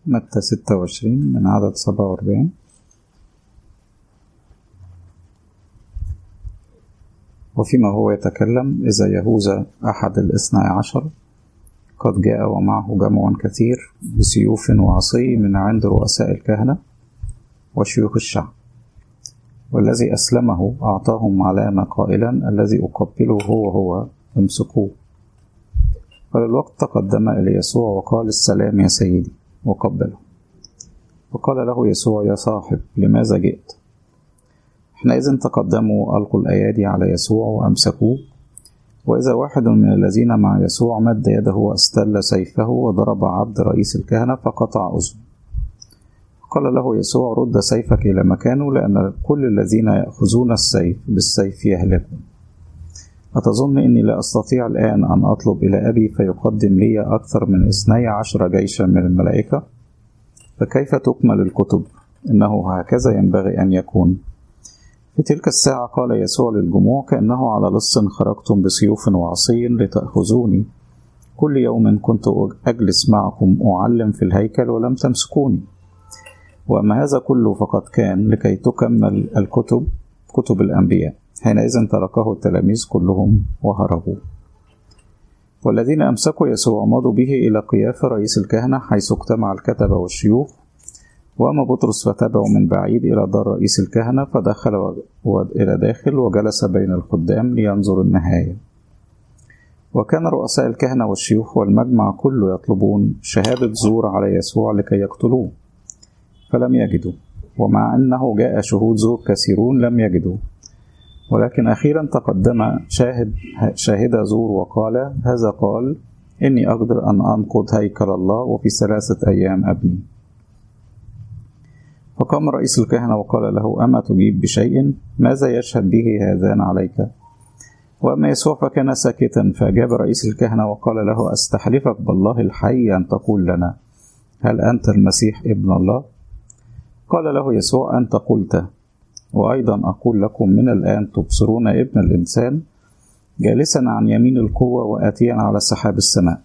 متى ستة وعشرين من عدد سبعة وأربعين وفيما هو يتكلم إذا يهوذا أحد الاثنى عشر قد جاء ومعه جمع كثير بسيوف وعصي من عند رؤساء الكهنة وشيوخ الشعب والذي أسلمه أعطاهم علامة قائلا الذي أقبله هو هو امسكوه فللوقت تقدم إلى يسوع وقال السلام يا سيدي وقبله وقال له يسوع يا صاحب لماذا جئت حينئذ تقدموا ألقوا الأيادي على يسوع وأمسكوه وإذا واحد من الذين مع يسوع مد يده واستل سيفه وضرب عبد رئيس الكهنة فقطع أذنه قال له يسوع رد سيفك إلى مكانه لأن كل الذين يأخذون السيف بالسيف يهلكون أتظن إني لا أستطيع الآن أن أطلب إلى أبي فيقدم لي أكثر من اثني عشر جيشا من الملائكة فكيف تكمل الكتب إنه هكذا ينبغي أن يكون في تلك الساعة قال يسوع للجموع كأنه على لص خرجتم بسيوف وعصي لتأخذوني كل يوم كنت أجلس معكم أعلم في الهيكل ولم تمسكوني وأما هذا كله فقد كان لكي تكمل الكتب كتب الأنبياء حينئذ تركه التلاميذ كلهم وهربوا والذين أمسكوا يسوع مضوا به إلى قيافة رئيس الكهنة حيث اجتمع الكتبة والشيوخ وأما بطرس فتبعوا من بعيد إلى دار رئيس الكهنة فدخل إلى داخل وجلس بين الخدام لينظر النهاية وكان رؤساء الكهنة والشيوخ والمجمع كله يطلبون شهادة زور على يسوع لكي يقتلوه فلم يجدوا ومع أنه جاء شهود زور كثيرون لم يجدوا ولكن أخيرا تقدم شاهد شاهد زور وقال هذا قال إني أقدر أن أنقض هيكل الله وفي ثلاثة أيام أبني فقام رئيس الكهنة وقال له أما تجيب بشيء ماذا يشهد به هذان عليك وأما يسوع فكان ساكتا فأجاب رئيس الكهنة وقال له أستحلفك بالله الحي أن تقول لنا هل أنت المسيح ابن الله قال له يسوع أنت قلت وأيضا أقول لكم من الآن تبصرون ابن الإنسان جالسا عن يمين القوة وآتيا على سحاب السماء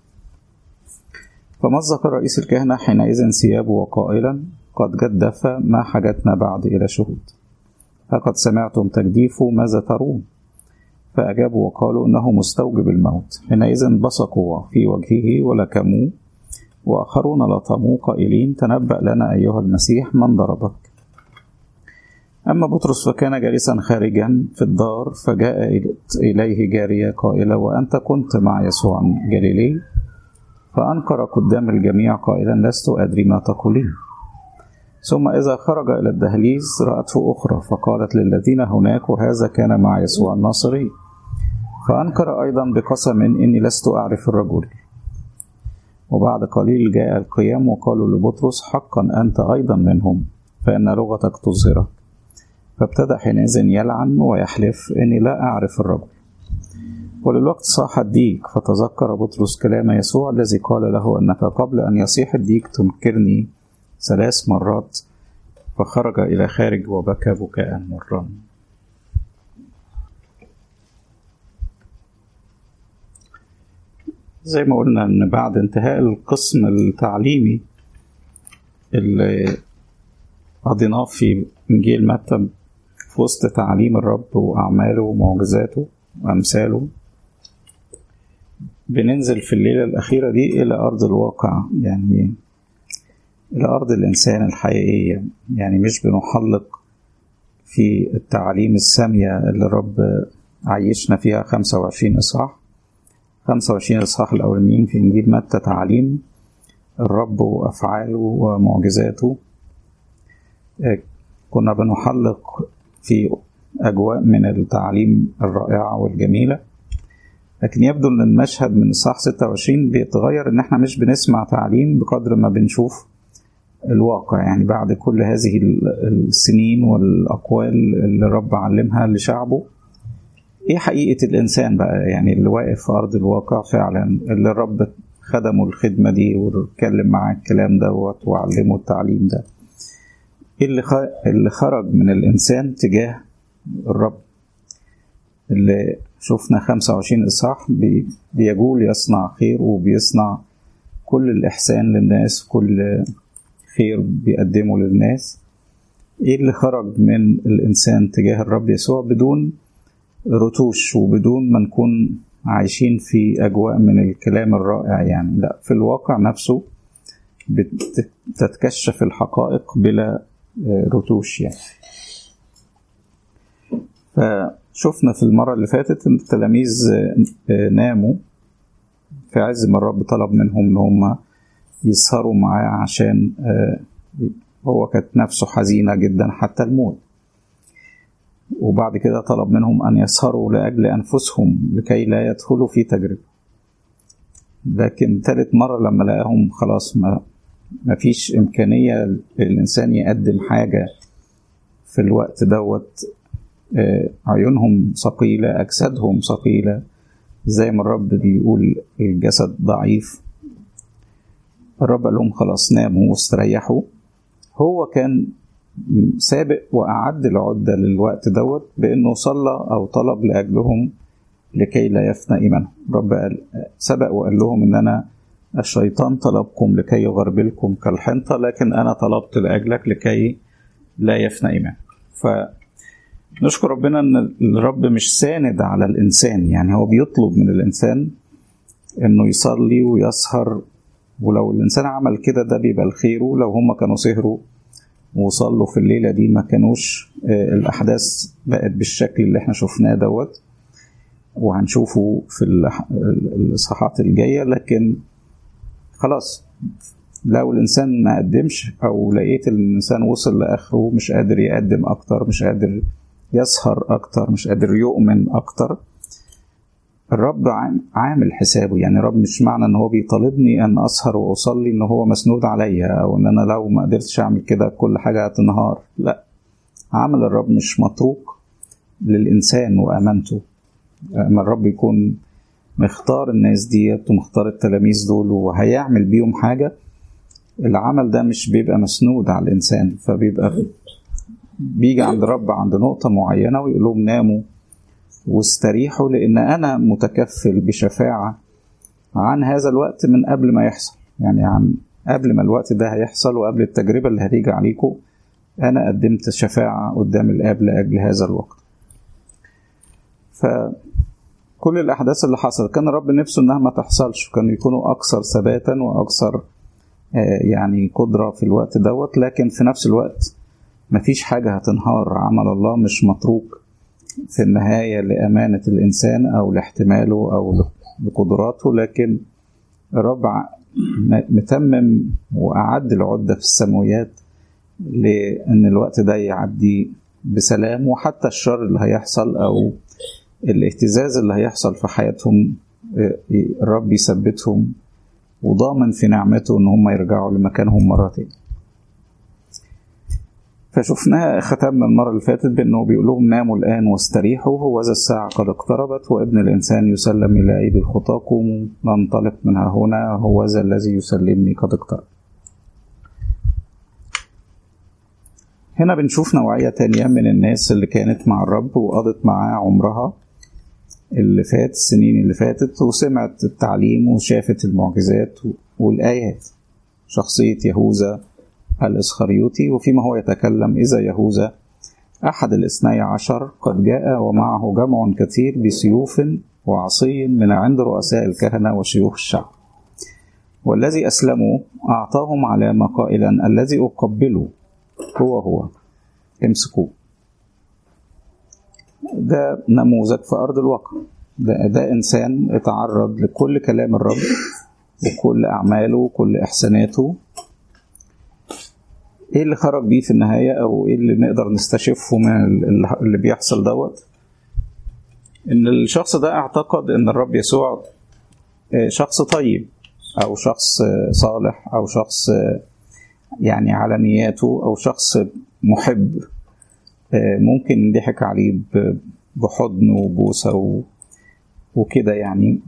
فمزق رئيس الكهنة حينئذ ثيابه وقائلا قد جدف ما حاجتنا بعد إلى شهود فقد سمعتم تجديف ماذا ترون فأجابوا وقالوا إنه مستوجب الموت حينئذ بصقوا في وجهه ولكموه وآخرون لطموه قائلين تنبأ لنا أيها المسيح من ضربك أما بطرس فكان جالسا خارجا في الدار فجاء إليه جارية قائلة وأنت كنت مع يسوع جليلي فأنكر قدام الجميع قائلا لست أدري ما تقولين ثم إذا خرج إلى الدهليز رأته أخرى فقالت للذين هناك وهذا كان مع يسوع الناصري فأنكر أيضا بقسم إني لست أعرف الرجل وبعد قليل جاء القيام وقالوا لبطرس حقا أنت أيضا منهم فإن لغتك تظهرك فابتدأ حينئذ يلعن ويحلف إني لا أعرف الرجل وللوقت صاح الديك فتذكر بطرس كلام يسوع الذي قال له أنك قبل أن يصيح الديك تنكرني ثلاث مرات فخرج إلى خارج وبكى بكاء مرا زي ما قلنا ان بعد انتهاء القسم التعليمي اللي قضيناه في انجيل متى في وسط تعليم الرب واعماله ومعجزاته وامثاله بننزل في الليله الاخيره دي الى ارض الواقع يعني الى ارض الانسان الحقيقيه يعني مش بنحلق في التعاليم الساميه اللي الرب عيشنا فيها 25 اصحاح 25 إصحاح الأولانيين في إنجيل متى تعاليم الرب وأفعاله ومعجزاته كنا بنحلق في أجواء من التعليم الرائعة والجميلة لكن يبدو أن المشهد من إصحاح 26 بيتغير إن إحنا مش بنسمع تعليم بقدر ما بنشوف الواقع يعني بعد كل هذه السنين والأقوال اللي الرب علمها لشعبه ايه حقيقة الإنسان بقى يعني اللي واقف في أرض الواقع فعلا اللي الرب خدمه الخدمة دي واتكلم معاه الكلام دوت وعلمه التعليم ده ايه اللي اللي خرج من الإنسان تجاه الرب اللي شفنا 25 إصحاح بيجول يصنع خير وبيصنع كل الإحسان للناس كل خير بيقدمه للناس ايه اللي خرج من الانسان تجاه الرب يسوع بدون رتوش وبدون ما نكون عايشين في اجواء من الكلام الرائع يعني لا في الواقع نفسه بتتكشف الحقائق بلا رتوش يعني فشفنا في المرة اللي فاتت ان التلاميذ ناموا في عز ما الرب طلب منهم ان هم يسهروا معاه عشان هو كانت نفسه حزينة جدا حتى الموت وبعد كده طلب منهم أن يسهروا لأجل أنفسهم لكي لا يدخلوا في تجربة لكن ثالث مرة لما لقاهم خلاص ما ما فيش إمكانية للإنسان يقدم حاجة في الوقت دوت عيونهم ثقيلة أجسادهم ثقيلة زي ما الرب بيقول الجسد ضعيف الرب قال لهم خلاص ناموا واستريحوا هو كان سابق وأعد العدة للوقت دوت بأنه صلى أو طلب لأجلهم لكي لا يفنى إيمانهم رب قال سبق وقال لهم إن أنا الشيطان طلبكم لكي يغربلكم كالحنطة لكن أنا طلبت لأجلك لكي لا يفنى إيمانك فنشكر ربنا إن الرب مش ساند على الإنسان يعني هو بيطلب من الإنسان إنه يصلي ويسهر ولو الإنسان عمل كده ده بيبقى الخير لو هم كانوا سهروا وصلوا في الليلة دي ما كانوش الأحداث بقت بالشكل اللي احنا شفناه دوت وهنشوفه في الإصحاحات الجاية لكن خلاص لو الإنسان ما قدمش أو لقيت الإنسان وصل لآخره مش قادر يقدم أكتر مش قادر يسهر أكتر مش قادر يؤمن أكتر الرب عامل حسابه يعني الرب مش معنى ان هو بيطالبني ان اسهر واصلي ان هو مسنود عليا او ان انا لو ما قدرتش اعمل كده كل حاجه هتنهار لا عمل الرب مش متروك للانسان وامانته اما الرب يكون مختار الناس ديت ومختار التلاميذ دول وهيعمل بيهم حاجه العمل ده مش بيبقى مسنود على الانسان فبيبقى بيجي عند الرب عند نقطه معينه ويقول لهم ناموا واستريحوا لان انا متكفل بشفاعه عن هذا الوقت من قبل ما يحصل يعني عن قبل ما الوقت ده هيحصل وقبل التجربه اللي هتيجي عليكم انا قدمت شفاعه قدام الاب لاجل هذا الوقت فكل الاحداث اللي حصلت كان الرب نفسه انها ما تحصلش كانوا يكونوا اكثر ثباتا واكثر يعني قدره في الوقت دوت لكن في نفس الوقت مفيش حاجه هتنهار عمل الله مش متروك في النهاية لأمانة الإنسان أو لاحتماله أو لقدراته لكن الرب متمم وأعد العدة في السماويات لأن الوقت ده يعدي بسلام وحتى الشر اللي هيحصل أو الاهتزاز اللي هيحصل في حياتهم الرب يثبتهم وضامن في نعمته إن هم يرجعوا لمكانهم مرة تاني فشفناها ختمنا المرة اللي فاتت بأنه بيقول لهم ناموا الآن واستريحوا هو ذا الساعة قد اقتربت وابن الإنسان يسلم إلى أيدي الخطاة قوموا ننطلق منها هنا هو ذا الذي يسلمني قد اقترب هنا بنشوف نوعية تانية من الناس اللي كانت مع الرب وقضت معاه عمرها اللي فات السنين اللي فاتت وسمعت التعليم وشافت المعجزات والآيات شخصية يهوذا الإسخريوطي وفيما هو يتكلم إذا يهوذا أحد الاثني عشر قد جاء ومعه جمع كثير بسيوف وعصي من عند رؤساء الكهنة وشيوخ الشعب والذي أسلموا أعطاهم علامة قائلا الذي أقبله هو هو امسكوه ده نموذج في أرض الواقع ده, ده إنسان اتعرض لكل كلام الرب وكل أعماله وكل إحساناته ايه اللي خرج بيه في النهاية او ايه اللي نقدر نستشفه من اللي بيحصل دوت ان الشخص ده اعتقد ان الرب يسوع شخص طيب او شخص صالح او شخص يعني على نياته او شخص محب ممكن نضحك عليه بحضن وبوسة وكده يعني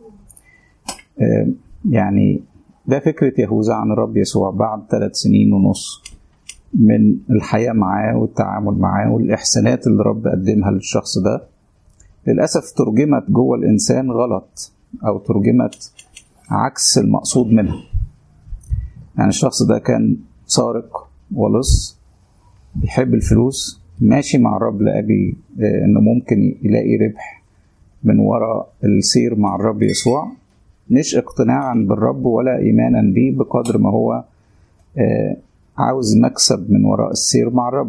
يعني ده فكرة يهوذا عن الرب يسوع بعد ثلاث سنين ونص من الحياة معاه والتعامل معاه والإحسانات اللي الرب قدمها للشخص ده للأسف ترجمت جوه الإنسان غلط أو ترجمت عكس المقصود منها يعني الشخص ده كان سارق ولص بيحب الفلوس ماشي مع الرب لأجل إنه ممكن يلاقي ربح من وراء السير مع الرب يسوع مش اقتناعا بالرب ولا إيمانا به بقدر ما هو عاوز مكسب من وراء السير مع الرب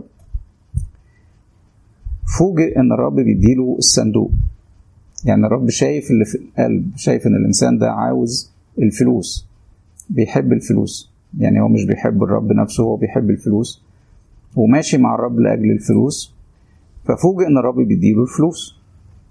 فوجئ ان الرب بيديله الصندوق يعني الرب شايف اللي في القلب شايف ان الانسان ده عاوز الفلوس بيحب الفلوس يعني هو مش بيحب الرب نفسه هو بيحب الفلوس وماشي مع الرب لاجل الفلوس ففوجئ ان الرب بيديله الفلوس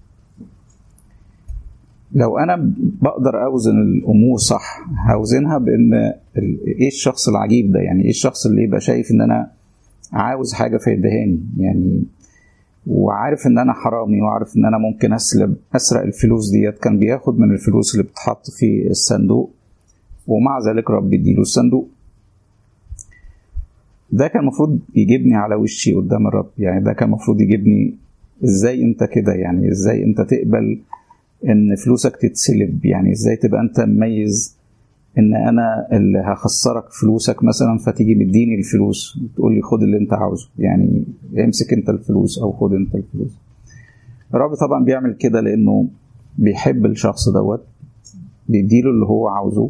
لو انا بقدر اوزن الامور صح هوزنها بان ايه الشخص العجيب ده يعني ايه الشخص اللي يبقى شايف ان انا عاوز حاجه فيدهاني يعني وعارف ان انا حرامي وعارف ان انا ممكن اسلب اسرق الفلوس ديت كان بياخد من الفلوس اللي بتحط في الصندوق ومع ذلك رب يديله الصندوق ده كان المفروض يجيبني على وشي قدام الرب يعني ده كان المفروض يجيبني ازاي انت كده يعني ازاي انت تقبل ان فلوسك تتسلب يعني ازاي تبقى انت مميز ان انا اللي هخسرك فلوسك مثلا فتيجي مديني الفلوس تقول لي خد اللي انت عاوزه يعني امسك انت الفلوس او خد انت الفلوس الرب طبعا بيعمل كده لانه بيحب الشخص دوت بيديله اللي هو عاوزه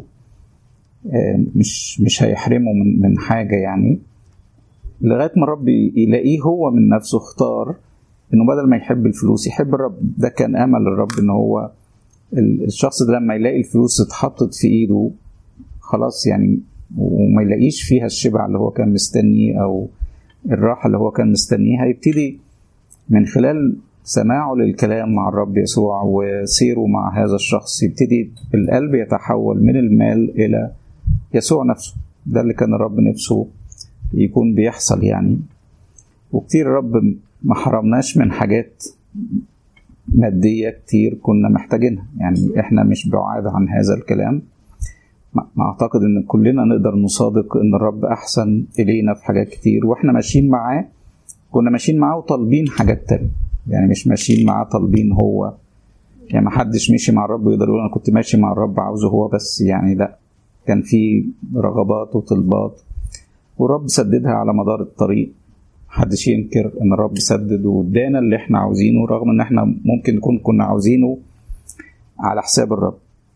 مش مش هيحرمه من من حاجه يعني لغايه ما الرب يلاقيه هو من نفسه اختار انه بدل ما يحب الفلوس يحب الرب ده كان امل الرب ان هو الشخص ده لما يلاقي الفلوس اتحطت في ايده خلاص يعني وما يلاقيش فيها الشبع اللي هو كان مستنيه او الراحه اللي هو كان مستنيها يبتدي من خلال سماعه للكلام مع الرب يسوع وسيره مع هذا الشخص يبتدي القلب يتحول من المال الى يسوع نفسه ده اللي كان الرب نفسه يكون بيحصل يعني وكتير الرب ما حرمناش من حاجات مادية كتير كنا محتاجينها يعني احنا مش بعاد عن هذا الكلام ما اعتقد ان كلنا نقدر نصادق ان الرب احسن الينا في حاجات كتير واحنا ماشيين معاه كنا ماشيين معاه وطالبين حاجات تانية يعني مش ماشيين معاه طالبين هو يعني ما حدش مشي مع الرب يقدر يقول انا كنت ماشي مع الرب عاوزه هو بس يعني لا كان في رغبات وطلبات والرب سددها على مدار الطريق محدش ينكر ان الرب سدد وادانا اللي احنا عاوزينه رغم ان احنا ممكن نكون كنا عاوزينه على حساب الرب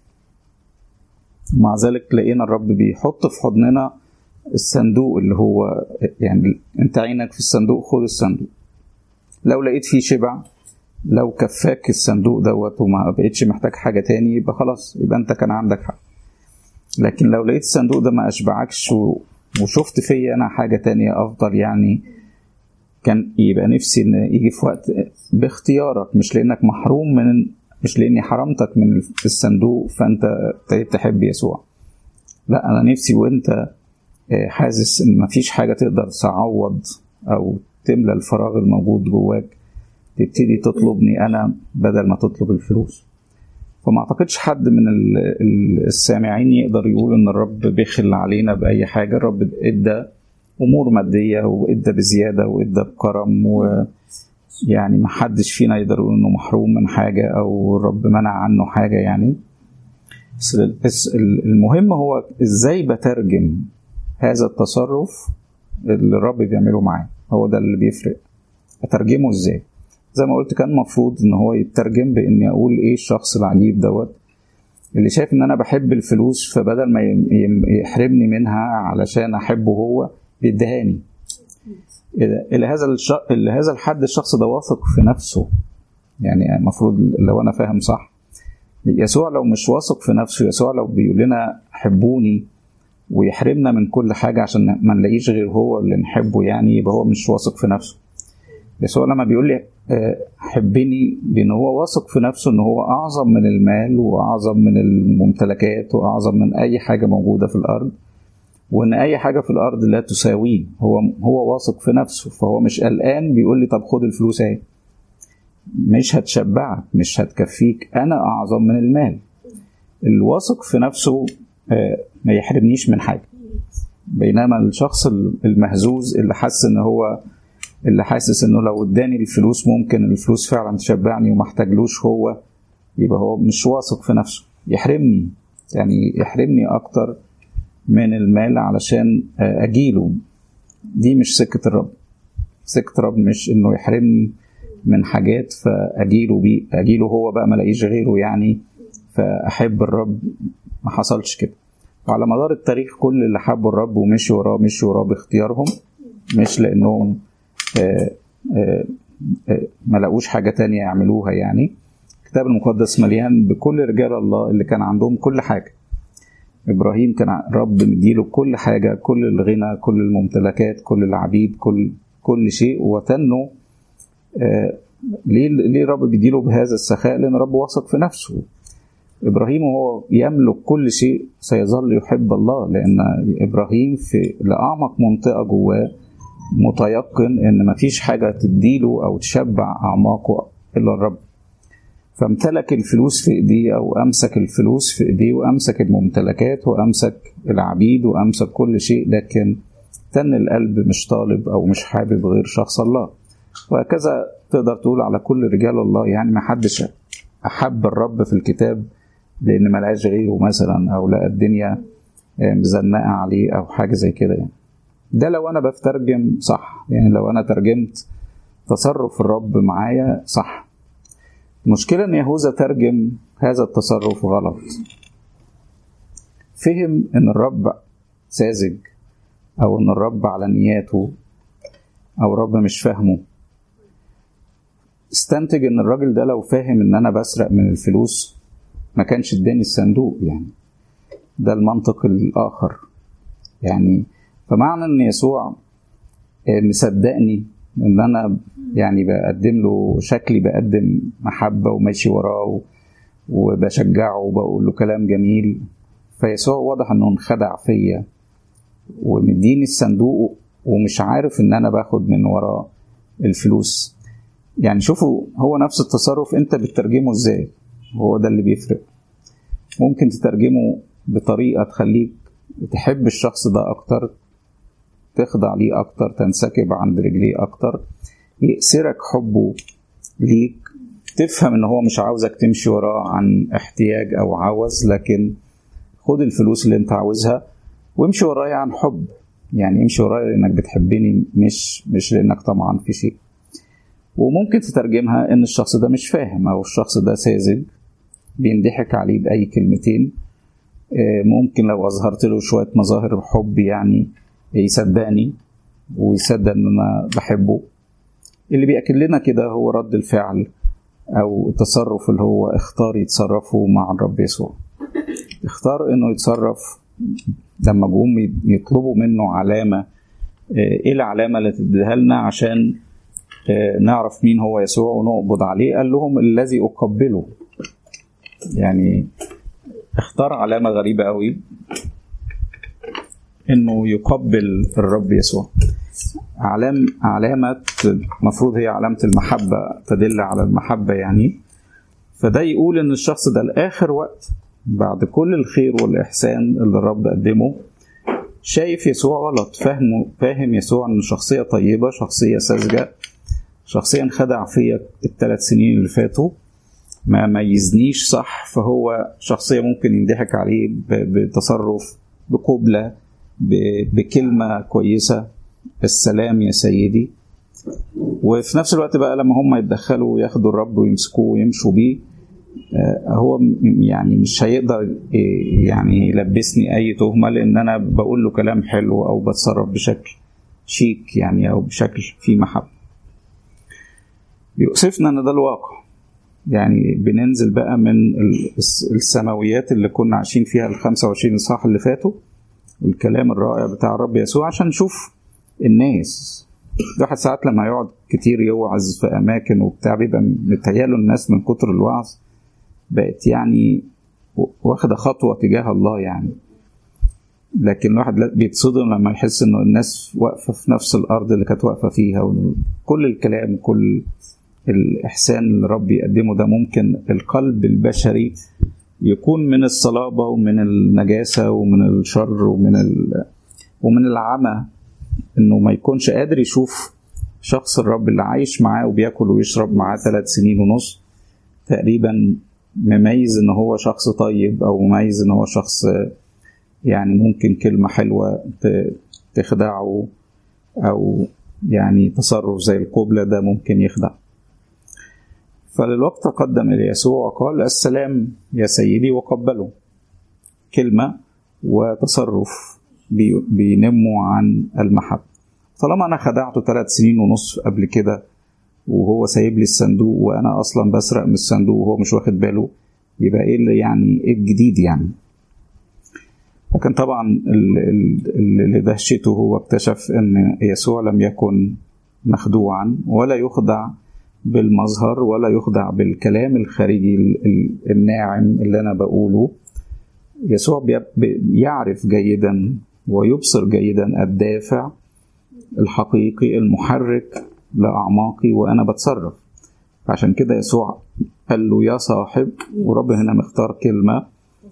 مع ذلك لقينا الرب بيحط في حضننا الصندوق اللي هو يعني انت عينك في الصندوق خد الصندوق لو لقيت فيه شبع لو كفاك الصندوق دوت وما بقتش محتاج حاجة تاني يبقى خلاص يبقى انت كان عندك حق لكن لو لقيت الصندوق ده ما اشبعكش و... وشفت فيا انا حاجة تانية افضل يعني كان يبقى نفسي ان يجي في وقت باختيارك مش لانك محروم من مش لاني حرمتك من الصندوق فانت ابتديت تحب يسوع لا انا نفسي وانت حاسس ان مفيش حاجه تقدر تعوض او تملى الفراغ الموجود جواك تبتدي تطلبني انا بدل ما تطلب الفلوس فما اعتقدش حد من السامعين يقدر يقول ان الرب بيخل علينا باي حاجه الرب ادى امور ماديه وادى بزياده وادى بكرم و يعني ما حدش فينا يقدر يقول انه محروم من حاجه او الرب منع عنه حاجه يعني بس المهم هو ازاي بترجم هذا التصرف اللي الرب بيعمله معايا هو ده اللي بيفرق اترجمه ازاي زي ما قلت كان المفروض ان هو يترجم باني اقول ايه الشخص العجيب دوت اللي شايف ان انا بحب الفلوس فبدل ما يحرمني منها علشان احبه هو بيدهاني الى هذا الش... الى هذا الحد الشخص ده واثق في نفسه يعني المفروض لو انا فاهم صح يسوع لو مش واثق في نفسه يسوع لو بيقول لنا حبوني ويحرمنا من كل حاجة عشان ما نلاقيش غير هو اللي نحبه يعني يبقى هو مش واثق في نفسه يسوع لما بيقول لي حبني لان هو واثق في نفسه ان هو اعظم من المال واعظم من الممتلكات واعظم من اي حاجه موجوده في الارض وان اي حاجه في الارض لا تساويه هو هو واثق في نفسه فهو مش قلقان بيقول لي طب خد الفلوس اهي مش هتشبعك مش هتكفيك انا اعظم من المال الواثق في نفسه ما يحرمنيش من حاجه بينما الشخص المهزوز اللي حس ان هو اللي حاسس انه لو اداني الفلوس ممكن الفلوس فعلا تشبعني وما احتاجلوش هو يبقى هو مش واثق في نفسه يحرمني يعني يحرمني اكتر من المال علشان اجيله دي مش سكه الرب سكه الرب مش انه يحرمني من حاجات فاجيله بيه اجيله هو بقى ما الاقيش غيره يعني فاحب الرب ما حصلش كده وعلى مدار التاريخ كل اللي حبوا الرب ومشوا وراه مشوا وراه باختيارهم مش لانهم آآ آآ آآ ما لقوش حاجه تانية يعملوها يعني الكتاب المقدس مليان بكل رجال الله اللي كان عندهم كل حاجه ابراهيم كان الرب مديله كل حاجه كل الغنى كل الممتلكات كل العبيد كل كل شيء وتنه آه ليه ليه الرب بيديله بهذا السخاء لان الرب واثق في نفسه ابراهيم وهو يملك كل شيء سيظل يحب الله لان ابراهيم في لاعمق منطقه جواه متيقن ان مفيش حاجه تديله او تشبع اعماقه الا الرب فامتلك الفلوس في ايديه او امسك الفلوس في ايديه وامسك الممتلكات وامسك العبيد وامسك كل شيء لكن تن القلب مش طالب او مش حابب غير شخص الله وهكذا تقدر تقول على كل رجال الله يعني ما حدش احب الرب في الكتاب لان ما لقاش غيره مثلا او لقى الدنيا مزنقه عليه او حاجه زي كده يعني ده لو انا بترجم صح يعني لو انا ترجمت تصرف الرب معايا صح المشكلة إن يهوذا ترجم هذا التصرف غلط فهم إن الرب ساذج أو إن الرب على نياته أو الرب مش فاهمه استنتج إن الراجل ده لو فاهم إن أنا بسرق من الفلوس ما كانش اداني الصندوق يعني ده المنطق الآخر يعني فمعنى إن يسوع مصدقني إن أنا يعني بقدم له شكلي بقدم محبة وماشي وراه وبشجعه وبقول له كلام جميل فيسوع واضح انه انخدع فيا ومديني الصندوق ومش عارف ان انا باخد من وراه الفلوس يعني شوفوا هو نفس التصرف انت بتترجمه ازاي هو ده اللي بيفرق ممكن تترجمه بطريقة تخليك تحب الشخص ده اكتر تخضع ليه اكتر تنسكب عند رجليه اكتر يأسرك حبه ليك تفهم ان هو مش عاوزك تمشي وراه عن احتياج او عوز لكن خد الفلوس اللي انت عاوزها وامشي ورايا عن حب يعني امشي ورايا لانك بتحبني مش مش لانك طمعان في شيء وممكن تترجمها ان الشخص ده مش فاهم او الشخص ده ساذج بينضحك عليه باي كلمتين ممكن لو اظهرت له شويه مظاهر حب يعني يصدقني ويصدق ان انا بحبه اللي بيأكد لنا كده هو رد الفعل أو التصرف اللي هو اختار يتصرفه مع الرب يسوع اختار إنه يتصرف لما جم يطلبوا منه علامة إيه العلامة اللي تديها لنا عشان نعرف مين هو يسوع ونقبض عليه قال لهم الذي أقبله يعني اختار علامة غريبة قوي إنه يقبل الرب يسوع علام علامة المفروض هي علامة المحبة تدل على المحبة يعني فده يقول إن الشخص ده لآخر وقت بعد كل الخير والإحسان اللي الرب قدمه شايف يسوع غلط فاهمه فاهم يسوع إنه شخصية طيبة شخصية ساذجة شخصيا خدع فيا الثلاث سنين اللي فاتوا ما ميزنيش صح فهو شخصية ممكن ينضحك عليه بتصرف بقبلة بكلمة كويسة السلام يا سيدي وفي نفس الوقت بقى لما هم يتدخلوا وياخدوا الرب ويمسكوه ويمشوا بيه هو يعني مش هيقدر يعني يلبسني اي تهمه لان انا بقول له كلام حلو او بتصرف بشكل شيك يعني او بشكل فيه محبه بيؤسفنا ان ده الواقع يعني بننزل بقى من السماويات اللي كنا عايشين فيها ال 25 اصحاح اللي فاتوا والكلام الرائع بتاع الرب يسوع عشان نشوف الناس الواحد ساعات لما يقعد كتير يوعظ في اماكن وبتاع بيبقى متهياله الناس من كتر الوعظ بقت يعني واخده خطوه تجاه الله يعني لكن الواحد بيتصدم لما يحس انه الناس واقفه في نفس الارض اللي كانت واقفه فيها وكل الكلام كل الاحسان اللي الرب يقدمه ده ممكن القلب البشري يكون من الصلابه ومن النجاسه ومن الشر ومن ال... ومن العمى انه ما يكونش قادر يشوف شخص الرب اللي عايش معاه وبياكل ويشرب معاه ثلاث سنين ونص تقريبا مميز ان هو شخص طيب او مميز ان هو شخص يعني ممكن كلمة حلوة تخدعه أو يعني تصرف زي القبلة ده ممكن يخدع فللوقت تقدم إلى يسوع وقال السلام يا سيدي وقبله كلمة وتصرف بينموا عن المحبة طالما أنا خدعته ثلاث سنين ونصف قبل كده وهو سايب لي الصندوق وأنا أصلا بسرق من الصندوق وهو مش واخد باله يبقى إيه اللي يعني إيه الجديد يعني لكن طبعا اللي دهشته هو اكتشف ان يسوع لم يكن مخدوعا ولا يخدع بالمظهر ولا يخدع بالكلام الخارجي الناعم اللي انا بقوله يسوع يعرف جيدا ويبصر جيدا الدافع الحقيقي المحرك لاعماقي وانا بتصرف عشان كده يسوع قال له يا صاحب ورب هنا مختار كلمه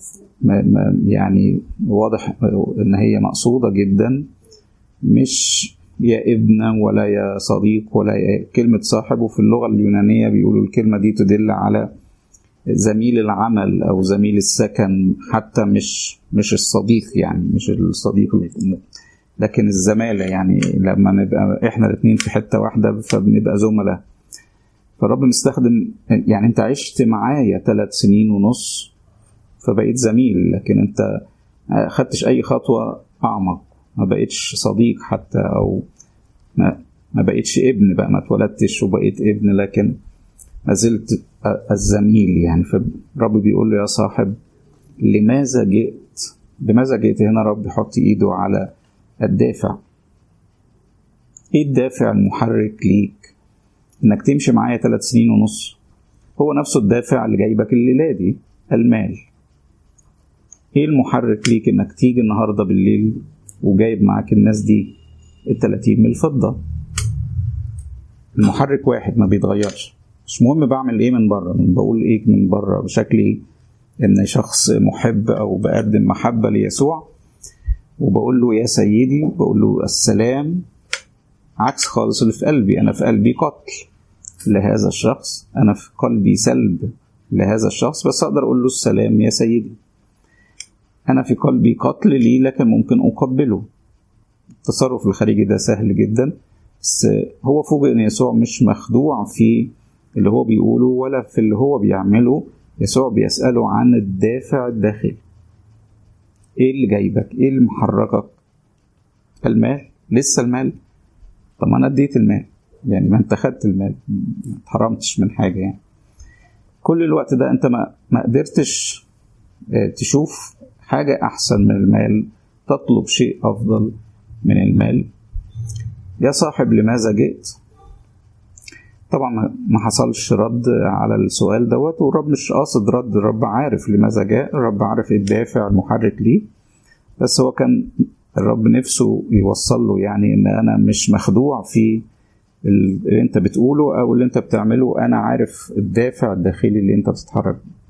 يعني واضح ان هي مقصوده جدا مش يا ابن ولا يا صديق ولا يا كلمة صاحب وفي اللغة اليونانية بيقولوا الكلمة دي تدل على زميل العمل أو زميل السكن حتى مش مش الصديق يعني مش الصديق لكن الزمالة يعني لما نبقى احنا الاثنين في حتة واحدة فبنبقى زملاء فالرب مستخدم يعني انت عشت معايا ثلاث سنين ونص فبقيت زميل لكن انت خدتش اي خطوه اعمق ما بقيتش صديق حتى او ما, ما بقيتش ابن بقى ما اتولدتش وبقيت ابن لكن ما زلت الزميل يعني فالرب بيقول له يا صاحب لماذا جئت لماذا جئت هنا رب يحط ايده على الدافع ايه الدافع المحرك ليك انك تمشي معايا ثلاث سنين ونص هو نفسه الدافع اللي جايبك الليله دي المال ايه المحرك ليك انك تيجي النهارده بالليل وجايب معاك الناس دي التلاتين من الفضة المحرك واحد ما بيتغيرش مش مهم بعمل ايه من بره من بقول ايه من بره بشكلي ان شخص محب او بقدم محبة ليسوع وبقول له يا سيدي بقول له السلام عكس خالص اللي في قلبي انا في قلبي قتل لهذا الشخص انا في قلبي سلب لهذا الشخص بس اقدر اقول له السلام يا سيدي أنا في قلبي قتل لي لكن ممكن أقبله التصرف الخارجي ده سهل جدا بس هو فوجئ إن يسوع مش مخدوع في اللي هو بيقوله ولا في اللي هو بيعمله يسوع بيسأله عن الدافع الداخلي ايه اللي جايبك ايه اللي محركك المال لسه المال طب ما انا اديت المال يعني ما انت خدت المال ما اتحرمتش من حاجه يعني كل الوقت ده انت ما ما قدرتش تشوف حاجة أحسن من المال تطلب شيء أفضل من المال يا صاحب لماذا جئت طبعا ما حصلش رد على السؤال دوت والرب مش قاصد رد الرب عارف لماذا جاء الرب عارف الدافع المحرك ليه بس هو كان الرب نفسه يوصل له يعني ان انا مش مخدوع في اللي انت بتقوله او اللي انت بتعمله انا عارف الدافع الداخلي اللي انت بتتحرك بيه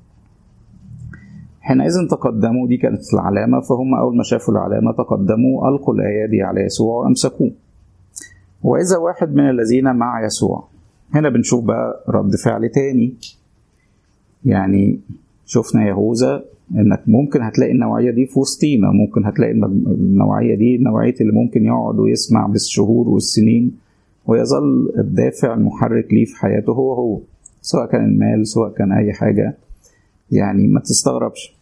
حينئذ تقدموا دي كانت العلامة فهم أول ما شافوا العلامة تقدموا ألقوا الأيادي على يسوع وأمسكوه وإذا واحد من الذين مع يسوع هنا بنشوف بقى رد فعل تاني يعني شفنا يهوذا انك ممكن هتلاقي النوعية دي في وسطينا ممكن هتلاقي النوعية دي نوعية اللي ممكن يقعد ويسمع بالشهور والسنين ويظل الدافع المحرك ليه في حياته هو هو سواء كان المال سواء كان أي حاجة يعني ما تستغربش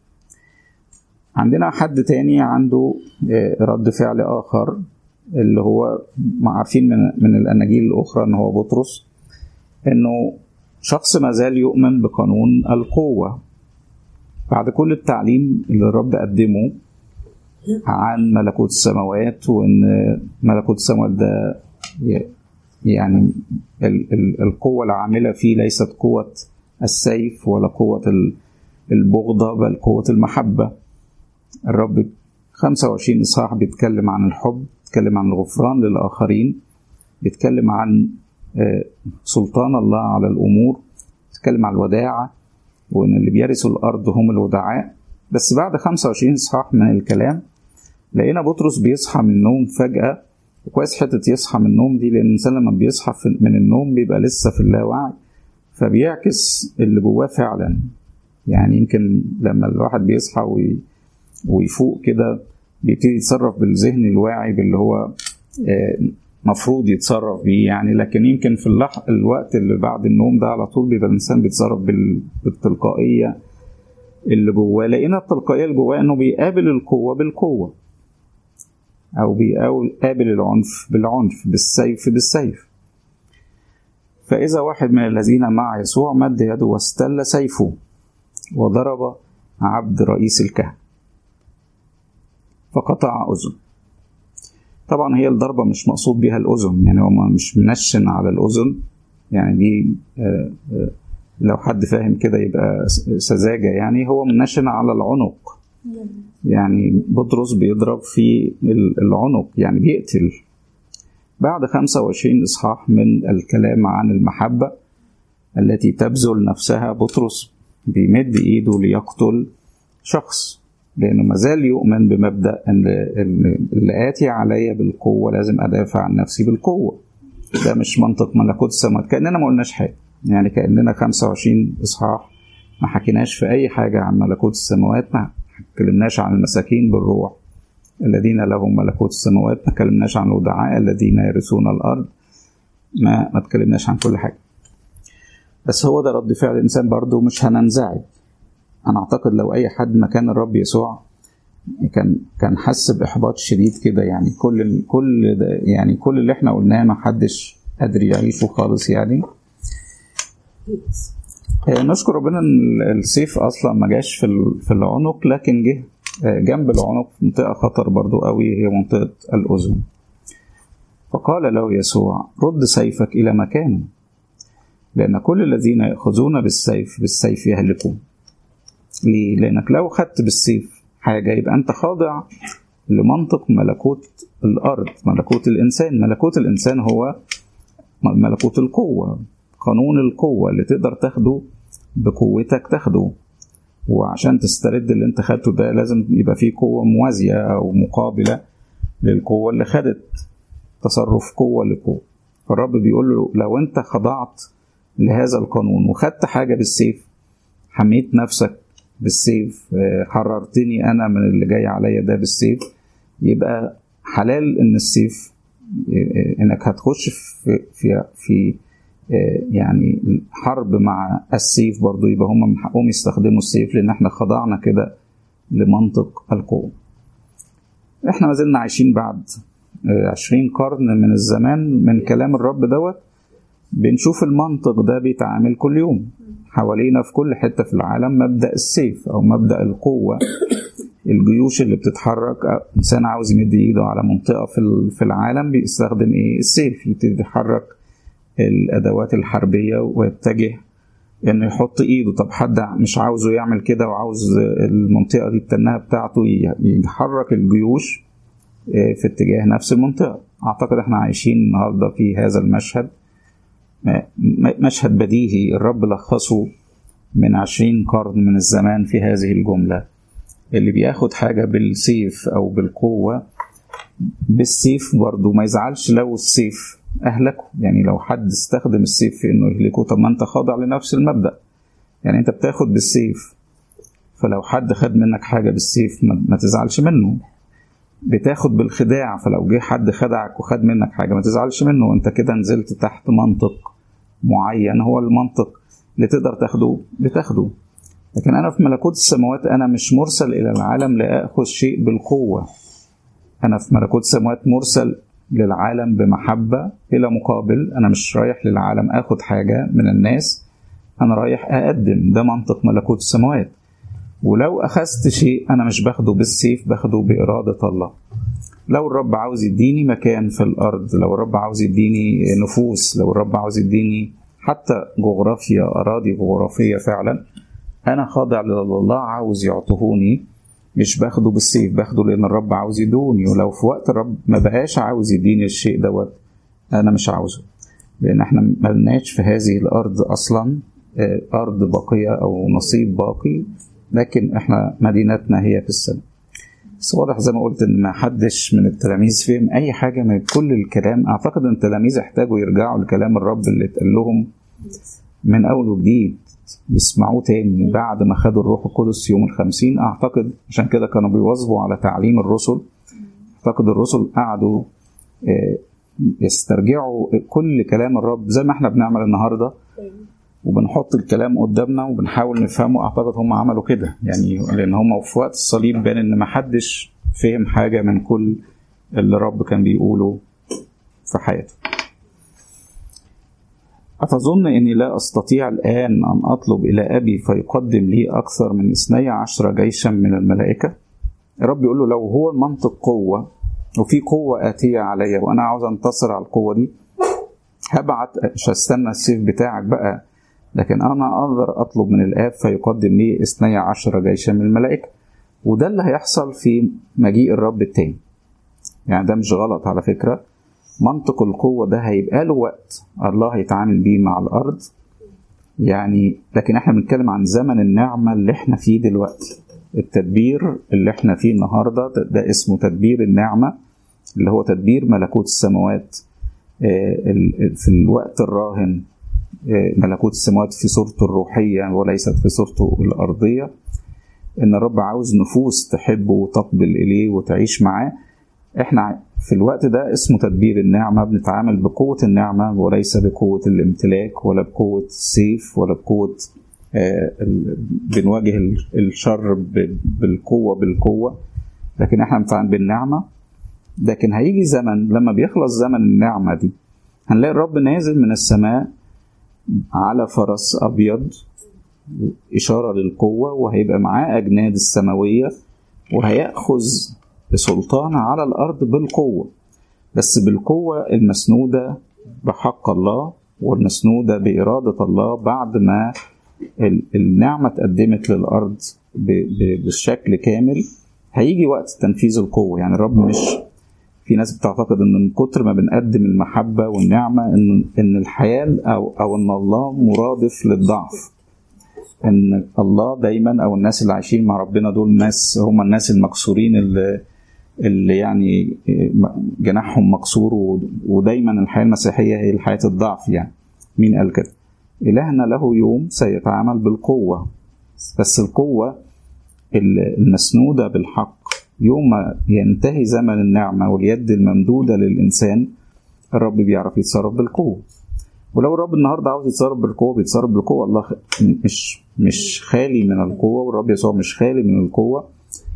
عندنا حد تاني عنده رد فعل آخر اللي هو ما عارفين من, من الأناجيل الأخرى إن هو بطرس إنه شخص ما زال يؤمن بقانون القوة بعد كل التعليم اللي الرب قدمه عن ملكوت السماوات وإن ملكوت السماوات ده يعني القوة العاملة فيه ليست قوة السيف ولا قوة البغضة بل قوة المحبة الرب 25 إصحاح بيتكلم عن الحب بيتكلم عن الغفران للآخرين بيتكلم عن سلطان الله على الأمور بيتكلم عن الوداعة وإن اللي بيرثوا الأرض هم الودعاء بس بعد 25 إصحاح من الكلام لقينا بطرس بيصحى من النوم فجأة وكويس حتة يصحى من النوم دي لأن الإنسان لما بيصحى من النوم بيبقى لسه في اللاوعي فبيعكس اللي جواه فعلا يعني يمكن لما الواحد بيصحى ويفوق كده بيبتدي يتصرف بالذهن الواعي باللي هو مفروض يتصرف بيه يعني لكن يمكن في اللح... الوقت اللي بعد النوم ده على طول بيبقى الانسان بيتصرف بال... بالتلقائيه اللي جواه لقينا التلقائيه اللي جواه انه بيقابل القوه بالقوه او بيقابل العنف بالعنف بالسيف بالسيف فاذا واحد من الذين مع يسوع مد يده واستل سيفه وضرب عبد رئيس الكهنه فقطع اذن طبعا هي الضربه مش مقصود بها الاذن يعني هو مش منشن على الاذن يعني دي لو حد فاهم كده يبقى سذاجه يعني هو منشن على العنق يعني بطرس بيضرب في العنق يعني بيقتل بعد 25 إصحاح من الكلام عن المحبة التي تبذل نفسها بطرس بيمد إيده ليقتل شخص لأنه مازال يؤمن بمبدأ أن اللي آتي علي بالقوة لازم أدافع عن نفسي بالقوة ده مش منطق ملكوت السماوات كأننا ما قلناش حاجة يعني كأننا 25 إصحاح ما حكيناش في أي حاجة عن ملكوت السماوات ما اتكلمناش عن المساكين بالروح الذين لهم ملكوت السماوات ما اتكلمناش عن الودعاء الذين يرثون الارض ما ما اتكلمناش عن كل حاجه بس هو ده رد فعل الانسان برضه مش هننزعج انا اعتقد لو اي حد مكان الرب يسوع كان كان حس باحباط شديد كده يعني كل كل ده يعني كل اللي احنا قلناه ما حدش قادر يعيشه خالص يعني نشكر ربنا ان السيف اصلا ما جاش في في العنق لكن جه جنب العنق في منطقه خطر برضو قوي هي منطقه الاذن فقال له يسوع رد سيفك الى مكانه لان كل الذين ياخذون بالسيف بالسيف يهلكون ليه لانك لو خدت بالسيف حاجه يبقى انت خاضع لمنطق ملكوت الارض ملكوت الانسان ملكوت الانسان هو ملكوت القوه قانون القوة اللي تقدر تاخده بقوتك تاخده وعشان تسترد اللي انت خدته ده لازم يبقى فيه قوة موازية أو مقابلة للقوة اللي خدت تصرف قوة لقوة فالرب بيقول له لو انت خضعت لهذا القانون وخدت حاجة بالسيف حميت نفسك بالسيف حررتني أنا من اللي جاي عليا ده بالسيف يبقى حلال إن السيف إنك هتخش في في في يعني حرب مع السيف برضو يبقى هم من حقهم يستخدموا السيف لان احنا خضعنا كده لمنطق القوة احنا ما زلنا عايشين بعد عشرين قرن من الزمان من كلام الرب دوت بنشوف المنطق ده بيتعامل كل يوم حوالينا في كل حتة في العالم مبدأ السيف أو مبدأ القوة الجيوش اللي بتتحرك إنسان عاوز يمد إيده على منطقة في العالم بيستخدم إيه السيف يبتدي يتحرك الادوات الحربيه ويتجه انه يحط ايده طب حد مش عاوزه يعمل كده وعاوز المنطقه دي التنها بتاعته يحرك الجيوش في اتجاه نفس المنطقه اعتقد احنا عايشين النهارده في هذا المشهد مشهد بديهي الرب لخصه من عشرين قرن من الزمان في هذه الجملة اللي بياخد حاجة بالسيف أو بالقوة بالسيف برضه ما يزعلش لو السيف أهلكه يعني لو حد استخدم السيف في إنه يهلكه طب ما أنت خاضع لنفس المبدأ يعني أنت بتاخد بالسيف فلو حد خد منك حاجة بالسيف ما تزعلش منه بتاخد بالخداع فلو جه حد خدعك وخد منك حاجة ما تزعلش منه وانت كده نزلت تحت منطق معين هو المنطق اللي تقدر تاخده بتاخده لكن أنا في ملكوت السماوات أنا مش مرسل إلى العالم لآخذ شيء بالقوة أنا في ملكوت السماوات مرسل للعالم بمحبة إلى مقابل أنا مش رايح للعالم آخد حاجة من الناس أنا رايح أقدم ده منطق ملكوت السماوات ولو أخذت شيء أنا مش باخده بالسيف باخده بإرادة الله لو الرب عاوز يديني مكان في الأرض لو الرب عاوز يديني نفوس لو الرب عاوز يديني حتى جغرافيا أراضي جغرافية فعلا أنا خاضع لله عاوز يعطهوني مش باخده بالسيف باخده لأن الرب عاوز يدوني ولو في وقت الرب ما بقاش عاوز يديني الشيء دوت أنا مش عاوزه لأن احنا ملناش في هذه الأرض أصلا أرض باقية أو نصيب باقي لكن احنا مدينتنا هي في السماء بس واضح زي ما قلت ان ما حدش من التلاميذ فهم اي حاجه من كل الكلام اعتقد ان التلاميذ احتاجوا يرجعوا لكلام الرب اللي اتقال لهم من اول وجديد يسمعوه تاني بعد ما خدوا الروح القدس يوم الخمسين أعتقد عشان كده كانوا بيواظبوا على تعليم الرسل أعتقد الرسل قعدوا آه، يسترجعوا كل كلام الرب زي ما احنا بنعمل النهارده وبنحط الكلام قدامنا وبنحاول نفهمه اعتقد هم عملوا كده يعني لان هم في وقت الصليب بان ان ما حدش فهم حاجه من كل اللي الرب كان بيقوله في حياته أتظن أني لا أستطيع الآن أن أطلب إلى أبي فيقدم لي أكثر من اثني عشر جيشا من الملائكة الرب يقول له لو هو المنطق قوة وفي قوة آتية عليا وأنا عاوز أنتصر على القوة دي هبعت مش هستنى السيف بتاعك بقى لكن أنا أقدر أطلب من الآب فيقدم لي اثني عشر جيشا من الملائكة وده اللي هيحصل في مجيء الرب التاني يعني ده مش غلط على فكرة منطق القوة ده هيبقى له وقت الله هيتعامل بيه مع الأرض يعني لكن احنا بنتكلم عن زمن النعمة اللي احنا فيه دلوقتي التدبير اللي احنا فيه النهاردة ده, ده اسمه تدبير النعمة اللي هو تدبير ملكوت السماوات في الوقت الراهن ملكوت السماوات في صورته الروحية وليست في صورته الأرضية إن الرب عاوز نفوس تحبه وتقبل إليه وتعيش معاه إحنا في الوقت ده اسمه تدبير النعمة بنتعامل بقوة النعمة وليس بقوة الامتلاك ولا بقوة السيف ولا بقوة بنواجه الشر بالقوة بالقوة لكن احنا بنتعامل بالنعمة لكن هيجي زمن لما بيخلص زمن النعمة دي هنلاقي الرب نازل من السماء على فرس أبيض إشارة للقوة وهيبقى معاه أجناد السماوية وهيأخذ سلطان على الأرض بالقوة بس بالقوة المسنودة بحق الله والمسنودة بإرادة الله بعد ما النعمة اتقدمت للأرض بالشكل كامل هيجي وقت تنفيذ القوة يعني الرب مش في ناس بتعتقد ان من كتر ما بنقدم المحبة والنعمة ان ان الحياة او او ان الله مرادف للضعف ان الله دايما او الناس اللي عايشين مع ربنا دول ناس هم الناس المكسورين اللي اللي يعني جناحهم مكسور ودايما الحياة المسيحية هي الحياة الضعف يعني مين قال كده إلهنا له يوم سيتعامل بالقوة بس القوة المسنودة بالحق يوم ما ينتهي زمن النعمة واليد الممدودة للإنسان الرب بيعرف يتصرف بالقوة ولو الرب النهارده عاوز يتصرف بالقوة بيتصرف بالقوة الله مش مش خالي من القوة والرب يسوع مش خالي من القوة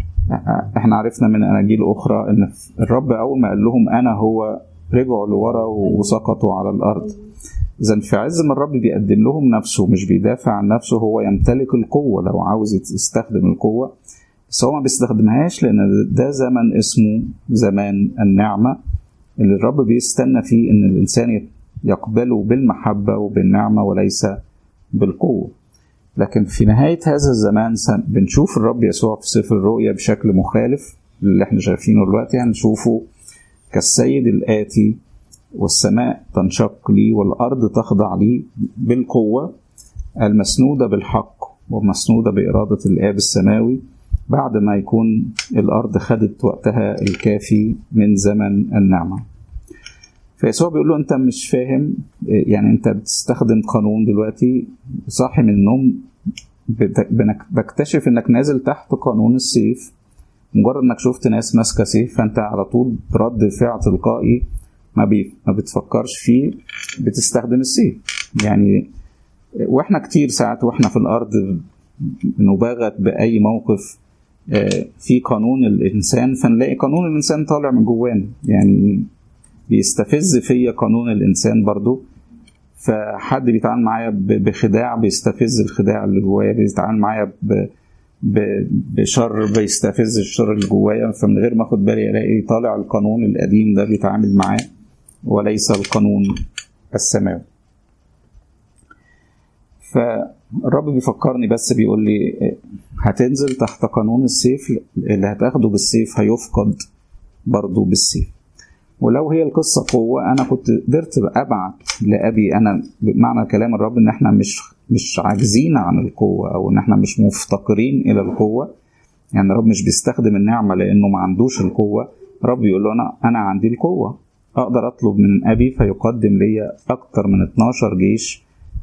احنا عرفنا من اناجيل اخرى ان الرب اول ما قال لهم انا هو رجعوا لورا وسقطوا على الارض اذا في عز ما الرب بيقدم لهم نفسه مش بيدافع عن نفسه هو يمتلك القوه لو عاوز يستخدم القوه بس هو ما بيستخدمهاش لان ده زمن اسمه زمان النعمه اللي الرب بيستنى فيه ان الانسان يقبله بالمحبه وبالنعمه وليس بالقوه لكن في نهاية هذا الزمان بنشوف الرب يسوع في سفر الرؤيا بشكل مخالف اللي احنا شايفينه دلوقتي هنشوفه كالسيد الآتي والسماء تنشق لي والأرض تخضع لي بالقوة المسنودة بالحق ومسنودة بإرادة الآب السماوي بعد ما يكون الأرض خدت وقتها الكافي من زمن النعمة فيسوع بيقول له انت مش فاهم يعني انت بتستخدم قانون دلوقتي صاحي من النوم بكتشف انك نازل تحت قانون السيف مجرد انك شفت ناس ماسكه سيف فانت على طول برد فعل تلقائي ما بي ما بتفكرش فيه بتستخدم السيف يعني واحنا كتير ساعات واحنا في الارض نباغت باي موقف في قانون الانسان فنلاقي قانون الانسان طالع من جوانا يعني بيستفز فيا قانون الانسان برضو فحد بيتعامل معايا بخداع بيستفز الخداع اللي جوايا بيتعامل معايا بشر بيستفز الشر اللي جوايا فمن غير ما اخد بالي الاقي طالع القانون القديم ده بيتعامل معاه وليس القانون السماوي فالرب بيفكرني بس بيقول لي هتنزل تحت قانون السيف اللي هتاخده بالسيف هيفقد برضه بالسيف ولو هي القصة قوة أنا كنت قدرت أبعت لأبي أنا بمعنى كلام الرب إن إحنا مش مش عاجزين عن القوة أو إن إحنا مش مفتقرين إلى القوة يعني الرب مش بيستخدم النعمة لأنه ما عندوش القوة الرب يقول له أنا أنا عندي القوة أقدر أطلب من أبي فيقدم لي أكتر من 12 جيش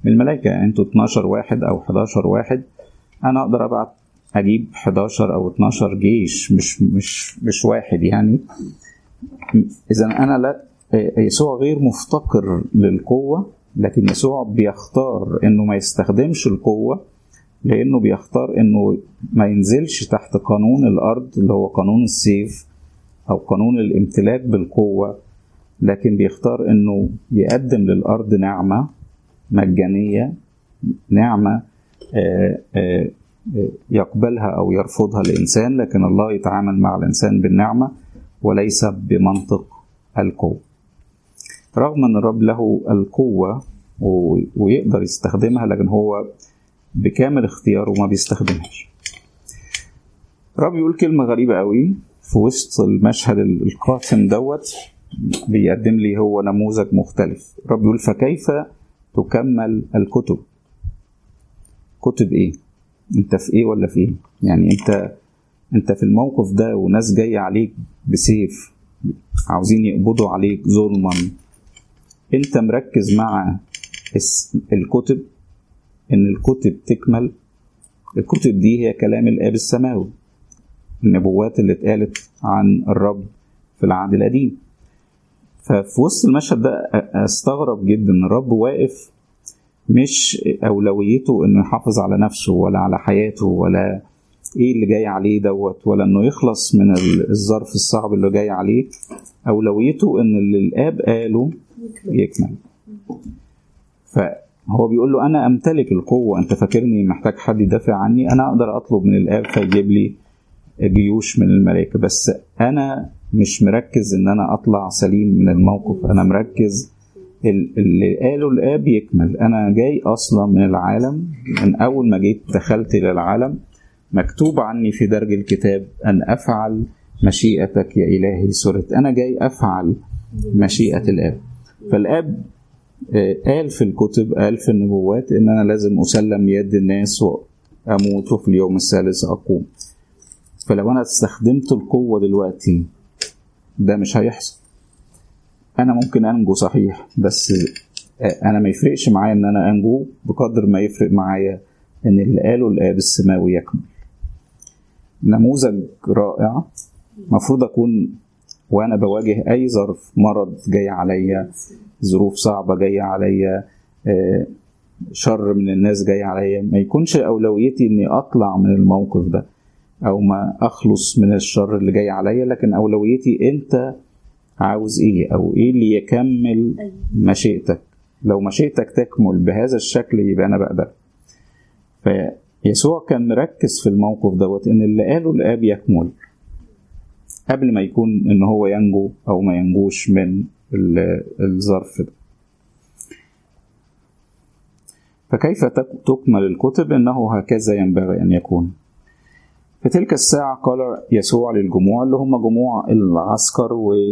من الملائكة يعني انتوا 12 واحد أو 11 واحد أنا أقدر أبعت أجيب 11 أو 12 جيش مش مش مش واحد يعني إذا أنا لا يسوع غير مفتقر للقوة لكن يسوع بيختار إنه ما يستخدمش القوة لأنه بيختار إنه ما ينزلش تحت قانون الأرض اللي هو قانون السيف أو قانون الامتلاك بالقوة لكن بيختار إنه يقدم للأرض نعمة مجانية نعمة آآ آآ يقبلها أو يرفضها الإنسان لكن الله يتعامل مع الإنسان بالنعمة وليس بمنطق القوة رغم أن الرب له القوة ويقدر يستخدمها لكن هو بكامل اختياره ما بيستخدمهاش الرب يقول كلمة غريبة قوي في وسط المشهد القاتم دوت بيقدم لي هو نموذج مختلف الرب يقول فكيف تكمل الكتب كتب ايه انت في ايه ولا في ايه يعني انت انت في الموقف ده وناس جاية عليك بسيف عاوزين يقبضوا عليك ظلما انت مركز مع الكتب ان الكتب تكمل الكتب دي هي كلام الاب السماوي النبوات اللي اتقالت عن الرب في العهد القديم ففي وسط المشهد ده استغرب جدا الرب واقف مش اولويته انه يحافظ على نفسه ولا على حياته ولا ايه اللي جاي عليه دوت ولا انه يخلص من الظرف الصعب اللي جاي عليه اولويته ان اللي الاب قاله يكمل فهو بيقول له انا امتلك القوه انت فاكرني محتاج حد يدافع عني انا اقدر اطلب من الاب فيجيب لي جيوش من الملائكه بس انا مش مركز ان انا اطلع سليم من الموقف انا مركز اللي قاله الاب يكمل انا جاي اصلا من العالم من اول ما جيت دخلت الى العالم مكتوب عني في درج الكتاب ان افعل مشيئتك يا الهي سرت انا جاي افعل مشيئه الاب فالاب قال في الكتب قال في النبوات ان انا لازم اسلم يد الناس واموت وفي اليوم الثالث اقوم فلو انا استخدمت القوه دلوقتي ده مش هيحصل انا ممكن انجو صحيح بس انا ما يفرقش معايا ان انا انجو بقدر ما يفرق معايا ان اللي قاله الاب السماوي يكمل نموذج رائع مفروض اكون وانا بواجه اي ظرف مرض جاي عليا ظروف صعبه جايه عليا شر من الناس جاي عليا ما يكونش اولويتي اني اطلع من الموقف ده او ما اخلص من الشر اللي جاي عليا لكن اولويتي انت عاوز ايه او ايه اللي يكمل مشيئتك لو مشيئتك تكمل بهذا الشكل يبقى انا بقبل فيسوع كان مركز في الموقف دوت ان اللي قاله الاب يكمل قبل ما يكون ان هو ينجو او ما ينجوش من الظرف ده فكيف تكمل الكتب انه هكذا ينبغي ان يكون في تلك الساعة قال يسوع للجموع اللي هم جموع العسكر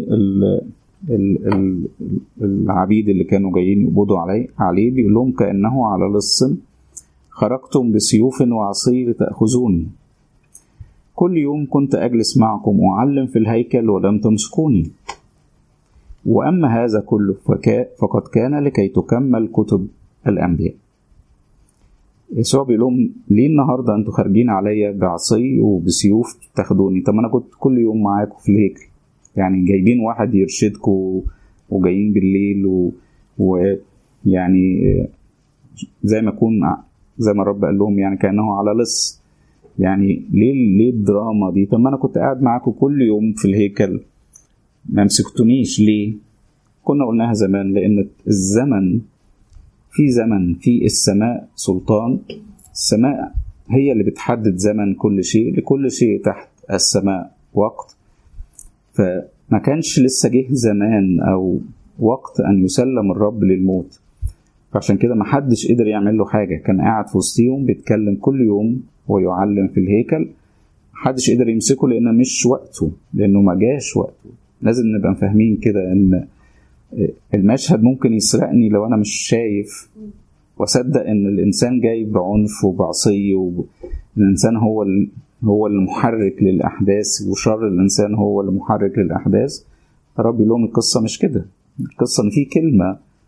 والعبيد اللي كانوا جايين يقبضوا عليه عليه بيقول لهم كأنه على لص خرجتم بسيوف وعصي لتأخذوني كل يوم كنت أجلس معكم أعلم في الهيكل ولم تمسكوني وأما هذا كله فقد كان لكي تكمل كتب الأنبياء يسوع بيقول لهم ليه النهارده انتوا خارجين عليا بعصي وبسيوف تاخدوني طب انا كنت كل يوم معاكم في الهيكل يعني جايبين واحد يرشدكم وجايين بالليل و... ويعني زي ما اكون زي ما الرب قال لهم يعني كانه على لص يعني ليه ليه الدراما دي طب ما انا كنت قاعد معاكم كل يوم في الهيكل ما مسكتونيش ليه كنا قلناها زمان لان الزمن في زمن في السماء سلطان السماء هي اللي بتحدد زمن كل شيء لكل شيء تحت السماء وقت فما كانش لسه جه زمان او وقت ان يسلم الرب للموت فعشان كده ما حدش قدر يعمل له حاجة كان قاعد في وسطيهم بيتكلم كل يوم ويعلم في الهيكل محدش قدر يمسكه لأنه مش وقته لأنه ما جاش وقته لازم نبقى فاهمين كده إن المشهد ممكن يسرقني لو انا مش شايف واصدق ان الانسان جاي بعنف وبعصي والانسان هو ال... هو المحرك للاحداث وشر الانسان هو المحرك للاحداث الرب يقول لهم القصه مش كده القصه ان في كلمه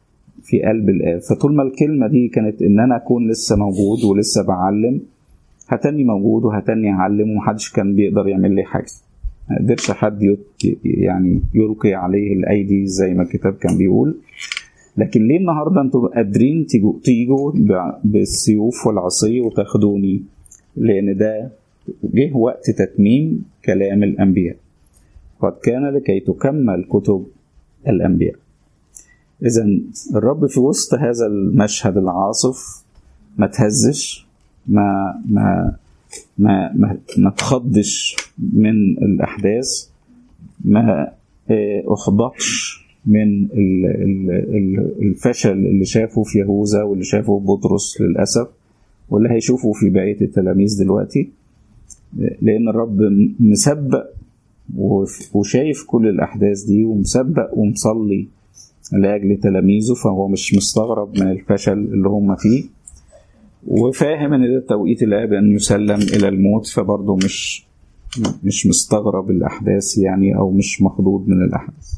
في قلب الآب فطول ما الكلمة دي كانت إن أنا أكون لسه موجود ولسه بعلم هتني موجود وهتني أعلم ومحدش كان بيقدر يعمل لي حاجة ما قدرش حد يط- يعني يلقي عليه الأيدي زي ما الكتاب كان بيقول لكن ليه النهارده انتوا قادرين تيجوا تيجوا ب- بالسيوف والعصي وتاخدوني لأن ده جه وقت تتميم كلام الأنبياء قد كان لكي تكمل كتب الأنبياء إذا الرب في وسط هذا المشهد العاصف ما تهزش ما ما ما ما, ما تخضش من الأحداث ما آه، أحبطش من ال- ال- ال- الفشل اللي شافه في يهوذا واللي شافه في بطرس للأسف واللي هيشوفه في بقية التلاميذ دلوقتي لأن الرب مسبق وف- وشايف كل الأحداث دي ومسبق ومصلي لأجل تلاميذه فهو مش مستغرب من الفشل اللي هم فيه وفاهم ان ده توقيت الاب ان يسلم الى الموت فبرضه مش مش مستغرب الاحداث يعني او مش مخضوض من الاحداث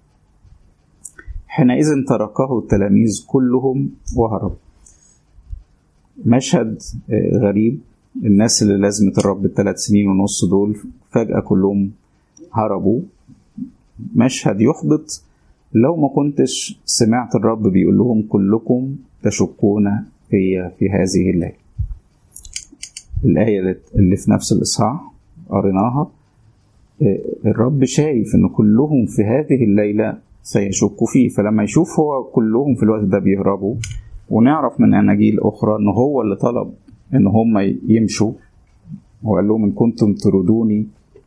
حينئذ تركه التلاميذ كلهم وهرب مشهد آه، غريب الناس اللي لازمت الرب الثلاث سنين ونص دول فجأة كلهم هربوا مشهد يحبط لو ما كنتش سمعت الرب بيقول لهم كلكم تشكون في في هذه الليلة الآية اللي في نفس الإصحاح قريناها آه، الرب شايف إن كلهم في هذه الليلة سيشكوا فيه فلما يشوف هو كلهم في الوقت ده بيهربوا ونعرف من أناجيل أخرى إن هو اللي طلب إن هم يمشوا وقال لهم إن كنتم تريدوني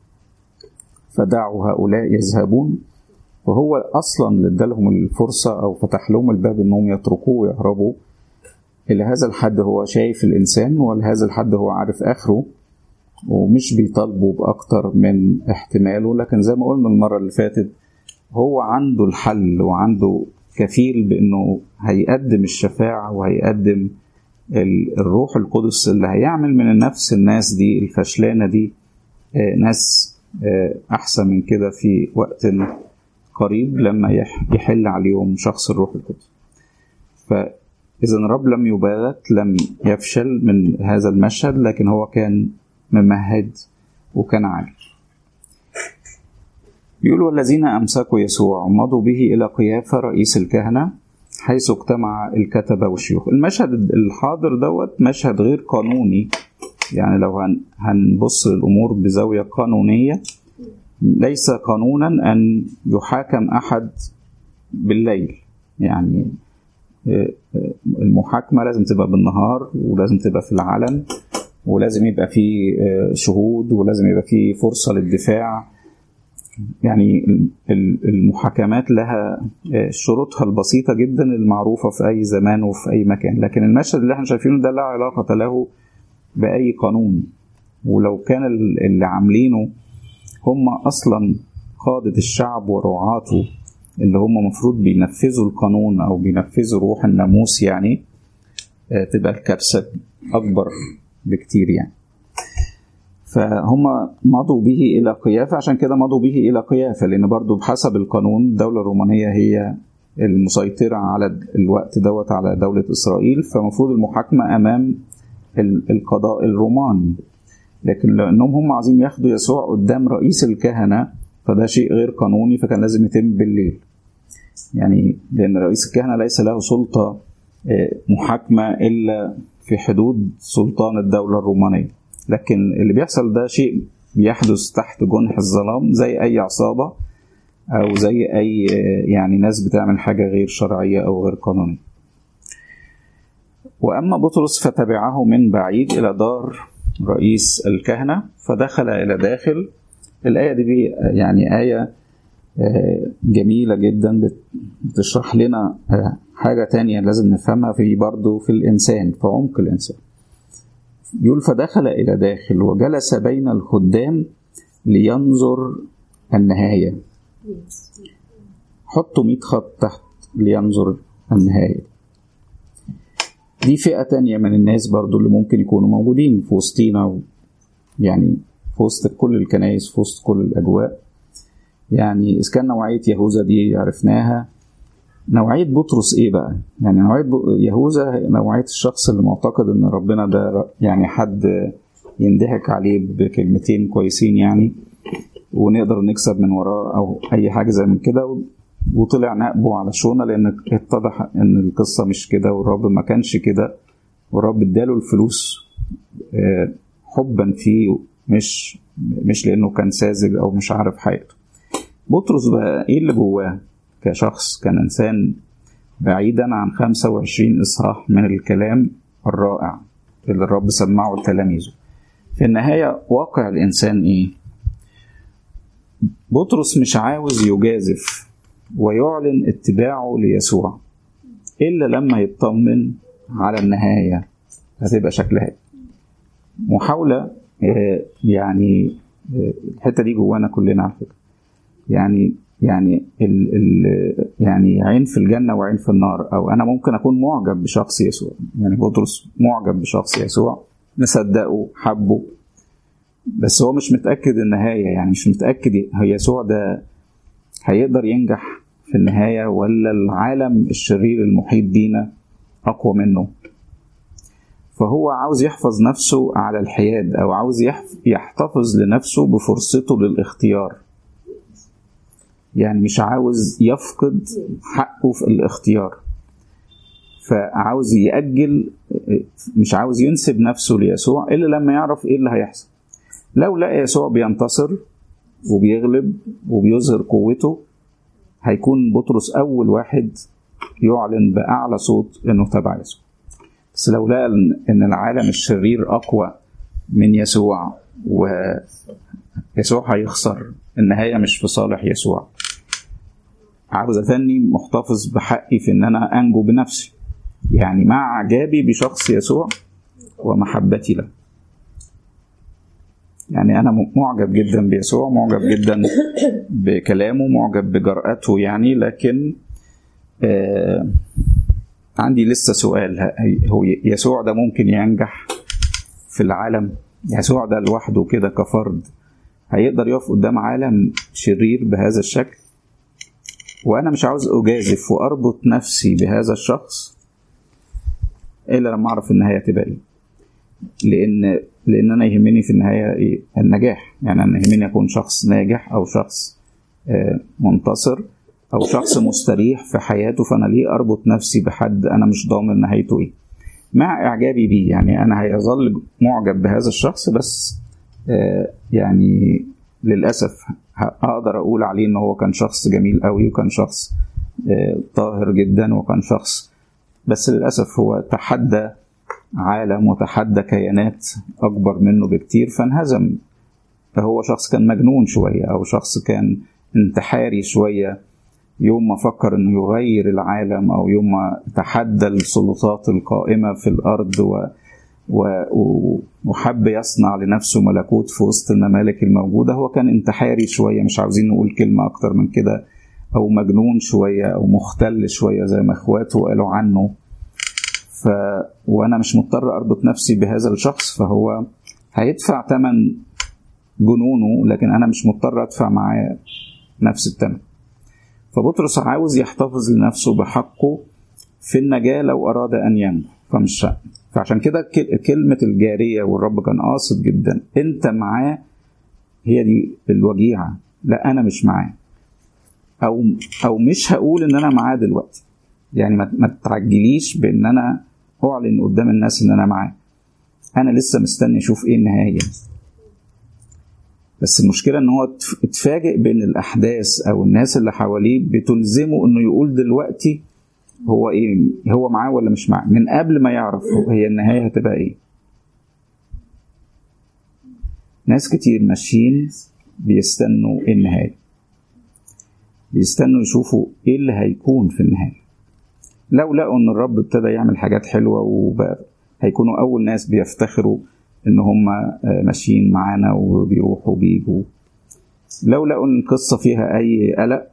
فدعوا هؤلاء يذهبون وهو اصلا اللي ادالهم الفرصه او فتح لهم الباب انهم يتركوه ويهربوا الى هذا الحد هو شايف الانسان ولهذا الحد هو عارف اخره ومش بيطالبه باكتر من احتماله لكن زي ما قلنا المره اللي فاتت هو عنده الحل وعنده كفيل بانه هيقدم الشفاعه وهيقدم ال- الروح القدس اللي هيعمل من نفس الناس دي الفشلانه دي آه، ناس آه، احسن من كده في وقت قريب لما يح- يحل عليهم شخص الروح القدس فإذا الرب لم يبالغ لم يفشل من هذا المشهد لكن هو كان ممهد وكان عارف يقول والذين أمسكوا يسوع مضوا به إلى قيافة رئيس الكهنة حيث اجتمع الكتبة والشيوخ المشهد الحاضر دوت مشهد غير قانوني يعني لو هن هنبص للأمور بزاوية قانونية ليس قانونا أن يحاكم أحد بالليل يعني آه، آه، المحاكمة لازم تبقى بالنهار ولازم تبقى في العلن ولازم يبقى في آه، شهود ولازم يبقى في فرصة للدفاع يعني ال- ال- المحاكمات لها آه، شروطها البسيطة جدا المعروفة في أي زمان وفي أي مكان لكن المشهد اللي احنا شايفينه ده لا علاقة له بأي قانون ولو كان ال- اللي عاملينه هم اصلا قادة الشعب ورعاته اللي هم مفروض بينفذوا القانون او بينفذوا روح الناموس يعني آه، تبقى الكارثة اكبر بكتير يعني فهم مضوا به الى قيافة عشان كده مضوا به الى قيافة لان برضو بحسب القانون الدولة الرومانية هي المسيطرة على الوقت دوت على دولة اسرائيل فمفروض المحاكمة امام ال- القضاء الروماني لكن لانهم هم عايزين ياخدوا يسوع قدام رئيس الكهنه فده شيء غير قانوني فكان لازم يتم بالليل يعني لان رئيس الكهنه ليس له سلطه آه، محاكمه الا في حدود سلطان الدوله الرومانيه لكن اللي بيحصل ده شيء بيحدث تحت جنح الظلام زي اي عصابه او زي اي آه، يعني ناس بتعمل حاجه غير شرعيه او غير قانونيه واما بطرس فتبعه من بعيد الى دار رئيس الكهنة فدخل إلى داخل الآية دي بي- يعني آية آه، جميلة جدا بت- بتشرح لنا آه، حاجة تانية لازم نفهمها في برضو في الإنسان في عمق الإنسان يقول فدخل إلى داخل وجلس بين الخدام لينظر النهاية حطوا 100 خط تحت لينظر النهاية دي فئة تانية من الناس برضو اللي ممكن يكونوا موجودين في وسطينا و- يعني في وسط كل الكنائس في وسط كل الأجواء يعني إذا كان نوعية يهوذا دي عرفناها نوعية بطرس ايه بقى؟ يعني نوعية يهوذا نوعية الشخص اللي معتقد ان ربنا ده يعني حد يندهك عليه بكلمتين كويسين يعني ونقدر نكسب من وراه او اي حاجة زي من كده وطلع نقبه على شونا لان اتضح ان القصة مش كده والرب ما كانش كده والرب اداله الفلوس حبا فيه مش مش لانه كان ساذج او مش عارف حياته بطرس بقى ايه اللي جواه كشخص كان انسان بعيدا عن 25 اصحاح من الكلام الرائع اللي الرب سمعه لتلاميذه في النهاية واقع الإنسان إيه؟ بطرس مش عاوز يجازف ويعلن اتباعه ليسوع إلا لما يطمن على النهاية هتبقى شكلها محاولة يعني الحتة دي جوانا كلنا على فكرة يعني يعني ال ال يعني عين في الجنة وعين في النار أو أنا ممكن أكون معجب بشخص يسوع يعني بطرس معجب بشخص يسوع مصدقه حبه بس هو مش متأكد النهاية يعني مش متأكد يسوع ده هيقدر ينجح في النهاية ولا العالم الشرير المحيط بينا أقوى منه فهو عاوز يحفظ نفسه على الحياد أو عاوز يحتفظ لنفسه بفرصته للاختيار يعني مش عاوز يفقد حقه في الاختيار فعاوز يأجل مش عاوز ينسب نفسه ليسوع إلا لما يعرف إيه اللي هيحصل لو لقى يسوع بينتصر وبيغلب وبيظهر قوته هيكون بطرس أول واحد يعلن بأعلى صوت إنه تبع يسوع بس لو لقى إن العالم الشرير أقوى من يسوع ويسوع هيخسر النهاية مش في صالح يسوع عاوز أتني محتفظ بحقي في إن أنا أنجو بنفسي يعني مع إعجابي بشخص يسوع ومحبتي له يعني أنا معجب جدا بيسوع معجب جدا بكلامه معجب بجرأته يعني لكن آه عندي لسه سؤال هو يسوع ده ممكن ينجح في العالم يسوع ده لوحده كده كفرد هيقدر يقف قدام عالم شرير بهذا الشكل وانا مش عاوز اجازف واربط نفسي بهذا الشخص الا لما اعرف النهايه تبقى ايه لان لان انا يهمني في النهايه ايه النجاح يعني انا يهمني اكون شخص ناجح او شخص منتصر او شخص مستريح في حياته فانا ليه اربط نفسي بحد انا مش ضامن نهايته ايه مع اعجابي بيه يعني انا هيظل معجب بهذا الشخص بس يعني للاسف اقدر اقول عليه ان هو كان شخص جميل قوي وكان شخص طاهر جدا وكان شخص بس للاسف هو تحدى عالم وتحدى كيانات اكبر منه بكتير فانهزم فهو شخص كان مجنون شويه او شخص كان انتحاري شويه يوم ما فكر انه يغير العالم او يوم ما تحدى السلطات القائمه في الارض و وحب يصنع لنفسه ملكوت في وسط الممالك الموجودة هو كان انتحاري شوية مش عاوزين نقول كلمة أكتر من كده أو مجنون شوية أو مختل شوية زي ما إخواته قالوا عنه ف... وأنا مش مضطر أربط نفسي بهذا الشخص فهو هيدفع ثمن جنونه لكن أنا مش مضطر أدفع معاه نفس الثمن فبطرس عاوز يحتفظ لنفسه بحقه في النجاة لو أراد أن ينجو فمش فعشان كده كلمة الجارية والرب كان قاصد جدا انت معاه هي دي الوجيعة لا انا مش معاه او او مش هقول ان انا معاه دلوقتي يعني ما تعجليش بان انا اعلن قدام الناس ان انا معاه انا لسه مستني اشوف ايه النهاية بس المشكلة ان هو اتفاجئ بين الاحداث او الناس اللي حواليه بتلزمه انه يقول دلوقتي هو ايه هو معاه ولا مش معاه من قبل ما يعرف هي النهايه هتبقى ايه ناس كتير ماشيين بيستنوا النهايه بيستنوا يشوفوا ايه اللي هيكون في النهايه لو لقوا ان الرب ابتدى يعمل حاجات حلوه وبقى هيكونوا اول ناس بيفتخروا ان هم ماشيين معانا وبيروحوا وبيجوا لو لقوا ان القصه فيها اي قلق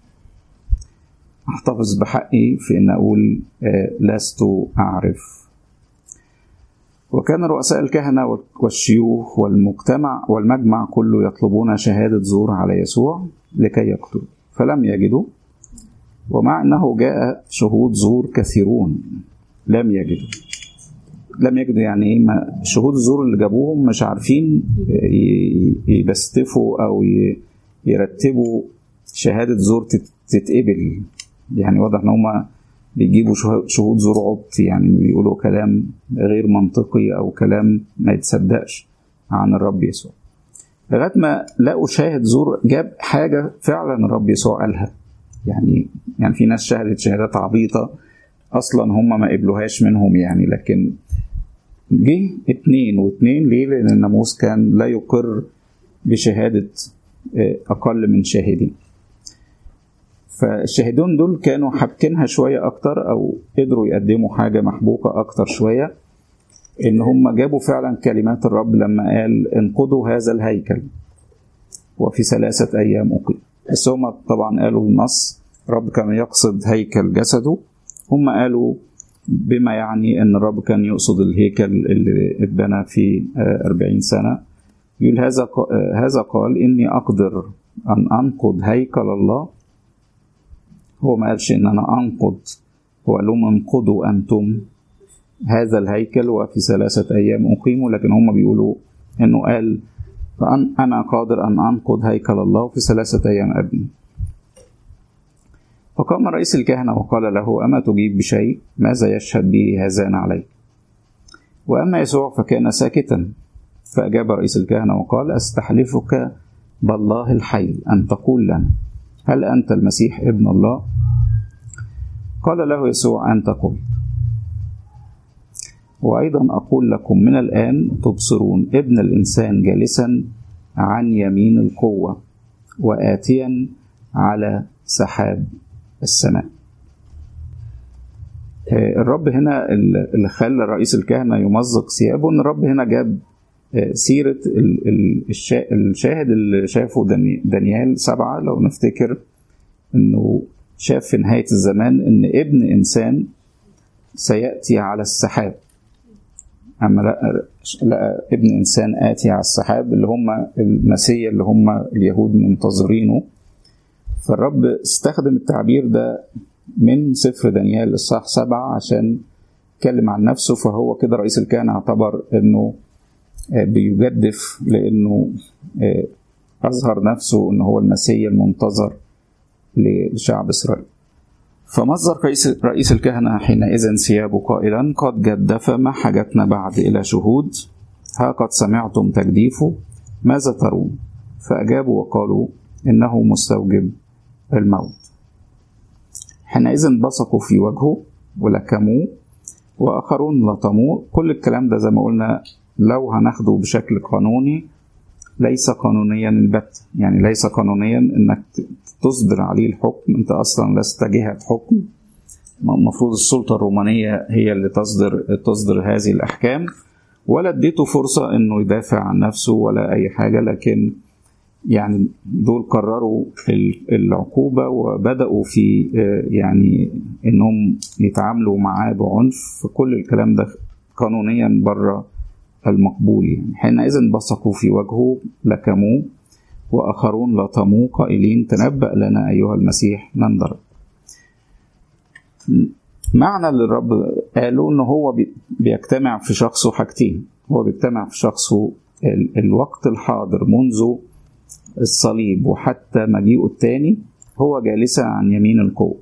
احتفظ بحقي في ان اقول لست اعرف وكان رؤساء الكهنة والشيوخ والمجتمع والمجمع كله يطلبون شهادة زور على يسوع لكي يقتلوا فلم يجدوا ومع أنه جاء شهود زور كثيرون لم يجدوا لم يجدوا يعني ايه شهود الزور اللي جابوهم مش عارفين يبستفوا او يرتبوا شهاده زور تتقبل يعني واضح ان هم بيجيبوا شهود زور عبط يعني بيقولوا كلام غير منطقي او كلام ما يتصدقش عن الرب يسوع لغايه ما لقوا شاهد زور جاب حاجه فعلا الرب يسوع قالها يعني يعني في ناس شهدت شهادات عبيطه اصلا هم ما قبلوهاش منهم يعني لكن جه اتنين واتنين ليه؟ لأن الناموس كان لا يقر بشهادة أقل من شاهدين. فالشاهدون دول كانوا حابكينها شوية أكتر أو قدروا يقدموا حاجة محبوكة أكتر شوية إن هم جابوا فعلا كلمات الرب لما قال انقضوا هذا الهيكل وفي ثلاثة أيام أقيم. بس هم طبعا قالوا النص الرب كان يقصد هيكل جسده هم قالوا بما يعني ان الرب كان يقصد الهيكل اللي اتبنى في أربعين سنة يقول هذا هذا قال إني أقدر أن أنقض هيكل الله هو ما قالش إن أنا أنقض هو قال لهم انقضوا أنتم هذا الهيكل وفي ثلاثة أيام أقيمه لكن هم بيقولوا إنه قال فأن أنا قادر أن أنقض هيكل الله في ثلاثة أيام أبني فقام رئيس الكهنة وقال له أما تجيب بشيء ماذا يشهد به هذان عليك وأما يسوع فكان ساكتا فأجاب رئيس الكهنة وقال أستحلفك بالله الحي أن تقول لنا هل أنت المسيح ابن الله قال له يسوع أنت قلت وأيضا أقول لكم من الآن تبصرون ابن الإنسان جالسا عن يمين القوة وآتيا على سحاب السماء الرب هنا اللي خلى رئيس الكهنة يمزق ثيابه ان الرب هنا جاب سيرة الشاهد اللي شافه دانيال سبعة لو نفتكر انه شاف في نهاية الزمان ان ابن انسان سيأتي على السحاب أما لقى, لقى ابن إنسان آتي على السحاب اللي هم المسيا اللي هم اليهود منتظرينه فالرب استخدم التعبير ده من سفر دانيال الصح سبعة عشان يتكلم عن نفسه فهو كده رئيس الكهنة اعتبر انه بيجدف لانه اظهر نفسه ان هو المسيا المنتظر لشعب اسرائيل فمصدر رئيس, رئيس الكهنة حينئذ ثيابه قائلا قد جدف ما حاجتنا بعد إلى شهود ها قد سمعتم تجديفه ماذا ترون فأجابوا وقالوا إنه مستوجب الموت حينئذ بصقوا في وجهه ولكموه وآخرون لطموه كل الكلام ده زي ما قلنا لو هناخده بشكل قانوني ليس قانونيا البت يعني ليس قانونيا انك تصدر عليه الحكم انت اصلا لست جهة حكم المفروض السلطة الرومانية هي اللي تصدر تصدر هذه الأحكام ولا اديته فرصة انه يدافع عن نفسه ولا أي حاجة لكن يعني دول قرروا العقوبة وبدأوا في يعني انهم يتعاملوا معاه بعنف فكل الكلام ده قانونيا بره المقبول يعني حينئذ بصقوا في وجهه لكموه وآخرون لطموه قائلين تنبأ لنا أيها المسيح من ضرب معنى اللي الرب قاله ان هو بيجتمع في شخصه حاجتين هو بيجتمع في شخصه الوقت الحاضر منذ الصليب وحتى مجيئه الثاني هو جالسا عن يمين القوة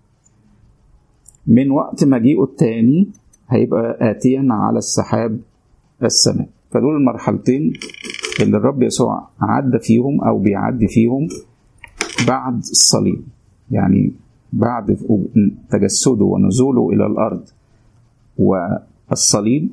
من وقت مجيئه الثاني هيبقى آتيا على السحاب السماء فدول المرحلتين اللي الرب يسوع عدى فيهم او بيعدي فيهم بعد الصليب يعني بعد تجسده ونزوله الى الارض والصليب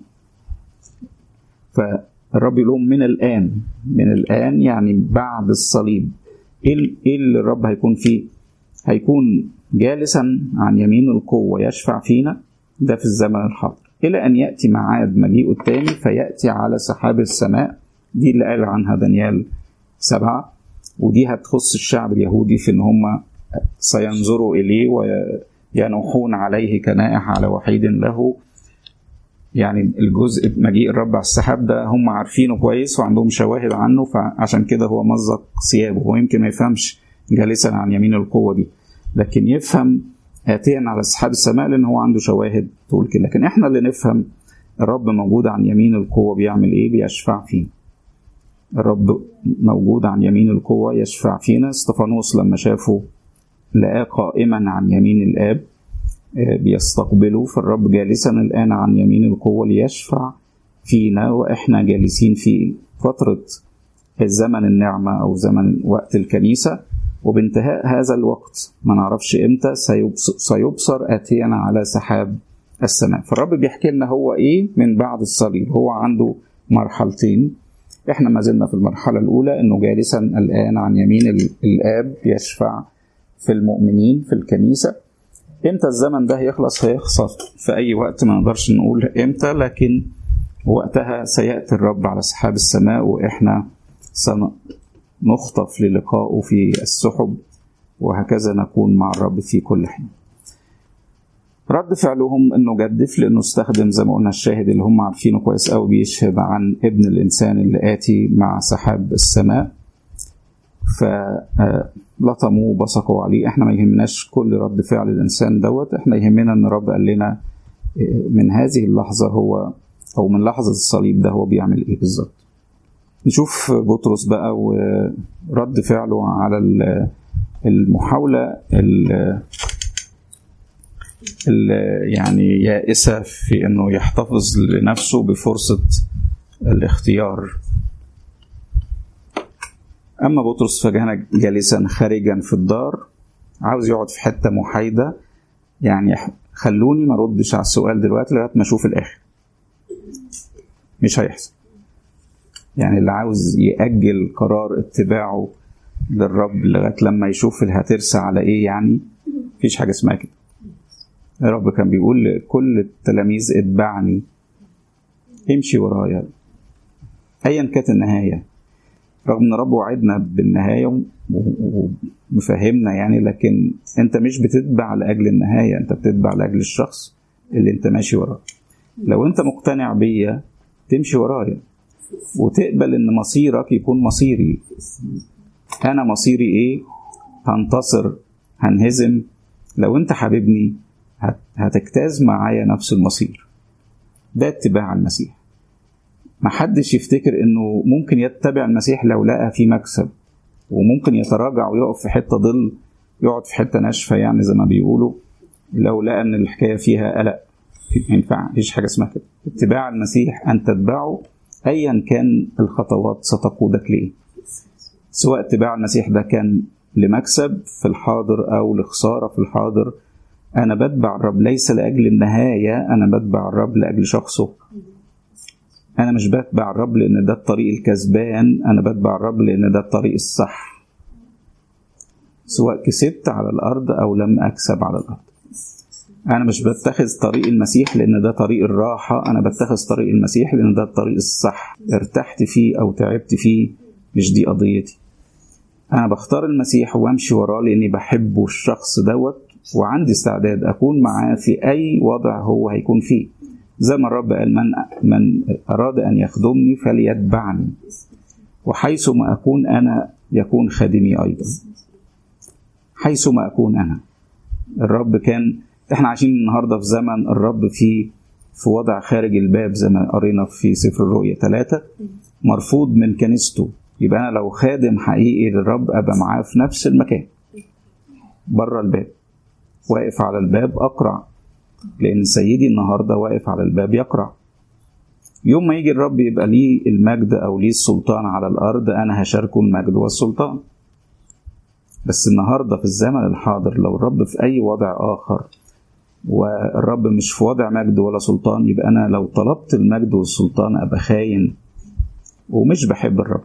فالرب يقول لهم من الان من الان يعني بعد الصليب ايه اللي الرب هيكون فيه هيكون جالسا عن يمين القوه يشفع فينا ده في الزمن الحاضر إلى أن يأتي معاد مجيئه الثاني فيأتي على سحاب السماء دي اللي قال عنها دانيال سبعة ودي هتخص الشعب اليهودي في إن هم سينظروا إليه وينوحون عليه كنائح على وحيد له يعني الجزء مجيء الرب على السحاب ده هم عارفينه كويس وعندهم شواهد عنه فعشان كده هو مزق ثيابه هو يمكن ما يفهمش جالسا عن يمين القوة دي لكن يفهم آتيا على سحاب السماء لأن هو عنده شواهد تقول كده لكن إحنا اللي نفهم الرب موجود عن يمين القوة بيعمل إيه بيشفع فينا الرب موجود عن يمين القوة يشفع فينا استفانوس لما شافه لقاه قائما عن يمين الآب بيستقبله فالرب جالسا الآن عن يمين القوة ليشفع فينا وإحنا جالسين في فترة زمن النعمة أو زمن وقت الكنيسة وبانتهاء هذا الوقت ما نعرفش إمتى سيبصر آتيا على سحاب السماء فالرب بيحكي لنا هو إيه من بعد الصليب هو عنده مرحلتين احنا ما زلنا في المرحلة الأولى إنه جالسا الآن عن يمين الآب يشفع في المؤمنين في الكنيسة امتى الزمن ده هيخلص هيخلص في أي وقت ما نقدرش نقول امتى لكن وقتها سيأتي الرب على سحاب السماء وإحنا سنخطف للقائه في السحب وهكذا نكون مع الرب في كل حين رد فعلهم انه جدف لانه استخدم زي ما قلنا الشاهد اللي هم عارفينه كويس قوي بيشهد عن ابن الانسان اللي اتي مع سحاب السماء فلطموه وبصقوا عليه احنا ما يهمناش كل رد فعل الانسان دوت احنا يهمنا ان الرب قال لنا من هذه اللحظه هو او من لحظه الصليب ده هو بيعمل ايه بالظبط نشوف بطرس بقى ورد فعله على المحاولة يعني يائسة في انه يحتفظ لنفسه بفرصة الاختيار اما بطرس فكان جالسا خارجا في الدار عاوز يقعد في حتة محايدة يعني خلوني ما ردش على السؤال دلوقتي لغاية ما اشوف الاخر مش هيحصل يعني اللي عاوز يأجل قرار اتباعه للرب لغاية لما يشوف هترسى على ايه يعني مفيش حاجة اسمها كده الرب كان بيقول لكل التلاميذ اتبعني امشي ورايا ايا كانت النهاية رغم ان الرب وعدنا بالنهاية ومفهمنا يعني لكن انت مش بتتبع لاجل النهاية انت بتتبع لاجل الشخص اللي انت ماشي وراه لو انت مقتنع بيا تمشي ورايا وتقبل ان مصيرك يكون مصيري انا مصيري ايه هنتصر هنهزم لو انت حبيبني هتجتاز معايا نفس المصير ده اتباع المسيح محدش يفتكر انه ممكن يتبع المسيح لو لقى في مكسب وممكن يتراجع ويقف في حته ظل يقعد في حته ناشفه يعني زي ما بيقولوا لو لقى ان الحكايه فيها قلق ما ينفع مفيش حاجه اسمها كده اتباع المسيح ان تتبعه ايا كان الخطوات ستقودك ليه سواء اتباع المسيح ده كان لمكسب في الحاضر او لخساره في الحاضر انا بتبع الرب ليس لاجل النهايه انا بتبع الرب لاجل شخصه انا مش بتبع الرب لان ده الطريق الكسبان انا بتبع الرب لان ده الطريق الصح سواء كسبت على الارض او لم اكسب على الارض انا مش بتخذ طريق المسيح لان ده طريق الراحه انا بتخذ طريق المسيح لان ده الطريق الصح ارتحت فيه او تعبت فيه مش دي قضيتي انا بختار المسيح وامشي وراه لاني بحبه الشخص دوت وعندي استعداد اكون معاه في اي وضع هو هيكون فيه زي ما الرب قال من من اراد ان يخدمني فليتبعني وحيث ما اكون انا يكون خادمي ايضا حيث ما اكون انا الرب كان احنا عايشين النهارده في زمن الرب فيه في وضع خارج الباب زي ما قرينا في سفر الرؤيا ثلاثة مرفوض من كنيسته يبقى انا لو خادم حقيقي للرب ابقى معاه في نفس المكان بره الباب واقف على الباب اقرع لان سيدي النهارده واقف على الباب يقرع يوم ما يجي الرب يبقى ليه المجد او ليه السلطان على الارض انا هشاركه المجد والسلطان بس النهارده في الزمن الحاضر لو الرب في اي وضع اخر والرب مش في وضع مجد ولا سلطان يبقى انا لو طلبت المجد والسلطان ابقى خاين ومش بحب الرب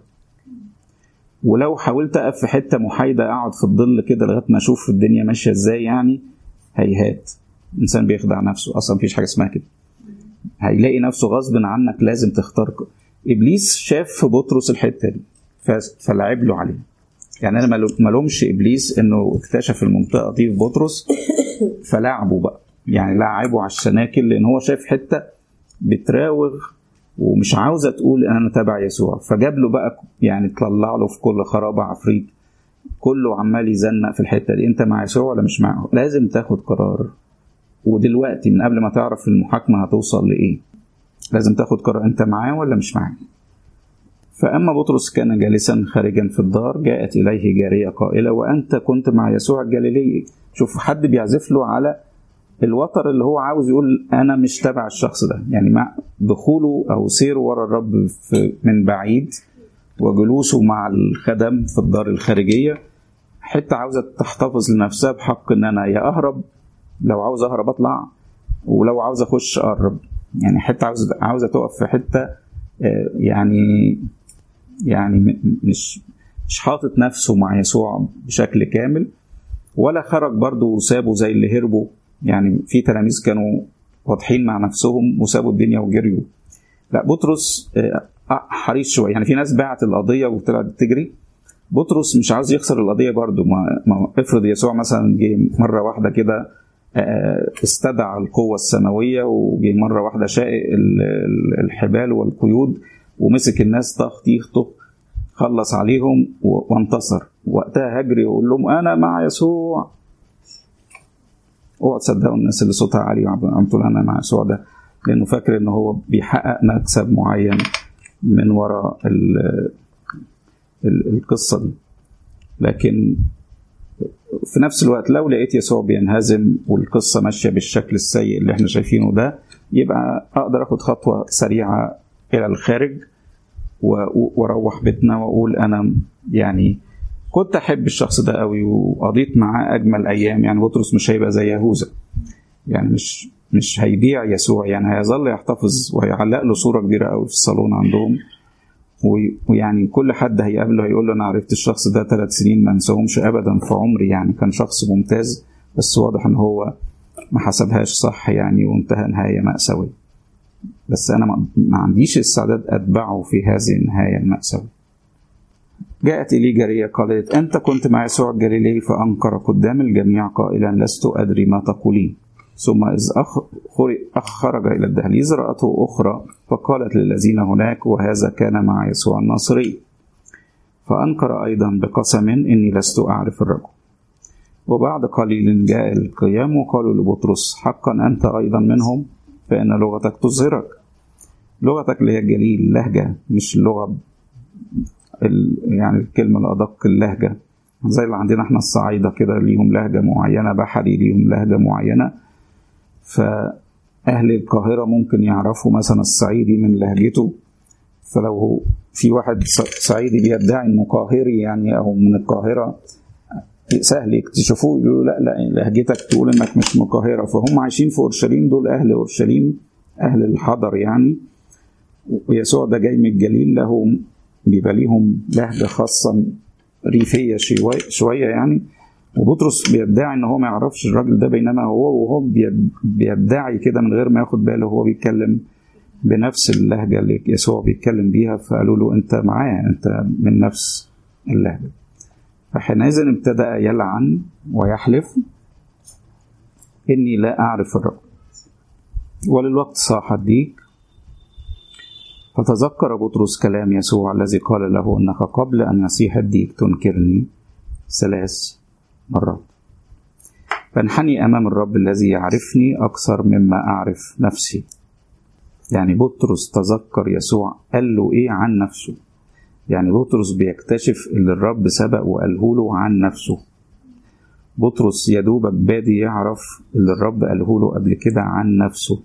ولو حاولت اقف في حته محايده اقعد في الظل كده لغايه ما اشوف الدنيا ماشيه ازاي يعني هيهات الانسان بيخدع نفسه اصلا مفيش حاجه اسمها كده هيلاقي نفسه غصب عنك لازم تختار ابليس شاف في بطرس الحته دي فلعب له عليه يعني انا ما لومش ابليس انه اكتشف المنطقه دي في بطرس فلعبه بقى يعني لعبه على الشناكل لان هو شايف حته بتراوغ ومش عاوزه تقول انا تابع يسوع فجاب له بقى يعني طلع له في كل خرابه عفريت كله عمال يزنق في الحته دي انت مع يسوع ولا مش معه لازم تاخد قرار ودلوقتي من قبل ما تعرف المحاكمه هتوصل لايه لازم تاخد قرار انت معاه ولا مش معاه فأما بطرس كان جالسا خارجا في الدار جاءت إليه جارية قائلة وأنت كنت مع يسوع الجليلي شوف حد بيعزف له على الوتر اللي هو عاوز يقول أنا مش تبع الشخص ده يعني مع دخوله أو سيره ورا الرب في من بعيد وجلوسه مع الخدم في الدار الخارجية حتة عاوزة تحتفظ لنفسها بحق إن أنا يا أهرب لو عاوز أهرب أطلع ولو عاوز أخش أقرب يعني حتة عاوزة عاوزة تقف في حتة يعني يعني مش مش حاطط نفسه مع يسوع بشكل كامل ولا خرج برضه وسابه زي اللي هربوا يعني في تلاميذ كانوا واضحين مع نفسهم وسابوا الدنيا وجريوا لا بطرس حريص شويه يعني في ناس باعت القضيه وطلعت تجري بطرس مش عاوز يخسر القضيه برضه ما, ما افرض يسوع مثلا جه مره واحده كده استدعى القوة السماوية وجه مرة واحدة شائق الحبال والقيود ومسك الناس طخ يخطف خلص عليهم وانتصر وقتها هجري ويقول لهم انا مع يسوع اوعوا تصدقوا الناس اللي صوتها عالي وعم تقول انا مع يسوع ده لانه فاكر ان هو بيحقق مكسب معين من وراء القصه دي لكن في نفس الوقت لو لقيت يسوع بينهزم والقصه ماشيه بالشكل السيء اللي احنا شايفينه ده يبقى اقدر اخد خطوه سريعه الى الخارج واروح بيتنا واقول انا يعني كنت احب الشخص ده قوي وقضيت معاه اجمل ايام يعني بطرس مش هيبقى زي يهوذا يعني مش مش هيبيع يسوع يعني هيظل يحتفظ ويعلق له صوره كبيره قوي في الصالون عندهم ويعني كل حد هيقابله هيقول له انا عرفت الشخص ده ثلاث سنين ما انساهمش ابدا في عمري يعني كان شخص ممتاز بس واضح ان هو ما حسبهاش صح يعني وانتهى نهايه مأساويه بس انا ما عنديش استعداد اتبعه في هذه النهايه المأساويه جاءت إلي جارية قالت أنت كنت مع يسوع الجليلي فأنكر قدام الجميع قائلا لست أدري ما تقولين ثم إذ أخ خرج إلى الدهليز رأته أخرى فقالت للذين هناك وهذا كان مع يسوع الناصري فأنكر أيضا بقسم إني لست أعرف الرجل وبعد قليل جاء القيام وقالوا لبطرس حقا أنت أيضا منهم فإن لغتك تظهرك لغتك اللي هي الجليل لهجة مش اللغة يعني الكلمة الأدق اللهجة زي اللي عندنا احنا الصعايدة كده ليهم لهجة معينة بحري ليهم لهجة معينة فأهل القاهرة ممكن يعرفوا مثلا الصعيدي من لهجته فلو في واحد صعيدي بيدعي انه قاهري يعني او من القاهرة سهل يكتشفوه يقولوا لا لا لهجتك تقول انك مش من القاهرة فهم عايشين في اورشليم دول اهل اورشليم اهل الحضر يعني ويسوع ده جاي من الجليل لهم بيبقى ليهم لهجة خاصة ريفية شوية, شوية يعني وبطرس بيدعي ان هو ما يعرفش الراجل ده بينما هو وهو بيدعي كده من غير ما ياخد باله هو بيتكلم بنفس اللهجة اللي يسوع بيتكلم بيها فقالوا له انت معاه انت من نفس اللهجة فحينئذ ابتدأ يلعن ويحلف اني لا اعرف الرب وللوقت صاح الديك فتذكر بطرس كلام يسوع الذي قال له انك قبل ان يصيح الديك تنكرني ثلاث مرات فانحني امام الرب الذي يعرفني اكثر مما اعرف نفسي يعني بطرس تذكر يسوع قال له ايه عن نفسه يعني بطرس بيكتشف اللي الرب سبق وقاله له عن نفسه بطرس يا دوبك بادي يعرف اللي الرب قاله له قبل كده عن نفسه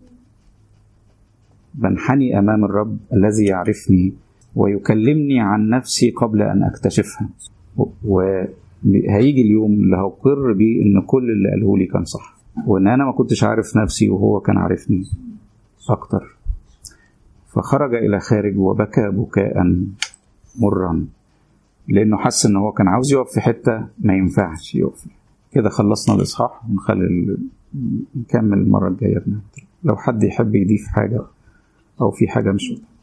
بنحني امام الرب الذي يعرفني ويكلمني عن نفسي قبل ان اكتشفها وهيجي اليوم اللي هقر بيه ان كل اللي قاله لي كان صح وان انا ما كنتش عارف نفسي وهو كان عارفني اكتر فخرج الى خارج وبكى بكاء مرا لانه حس ان هو كان عاوز يقف في حته ما ينفعش يقف كده خلصنا الاصحاح ونخلي نكمل المره الجايه لو حد يحب يضيف حاجه او في حاجه مش واضحه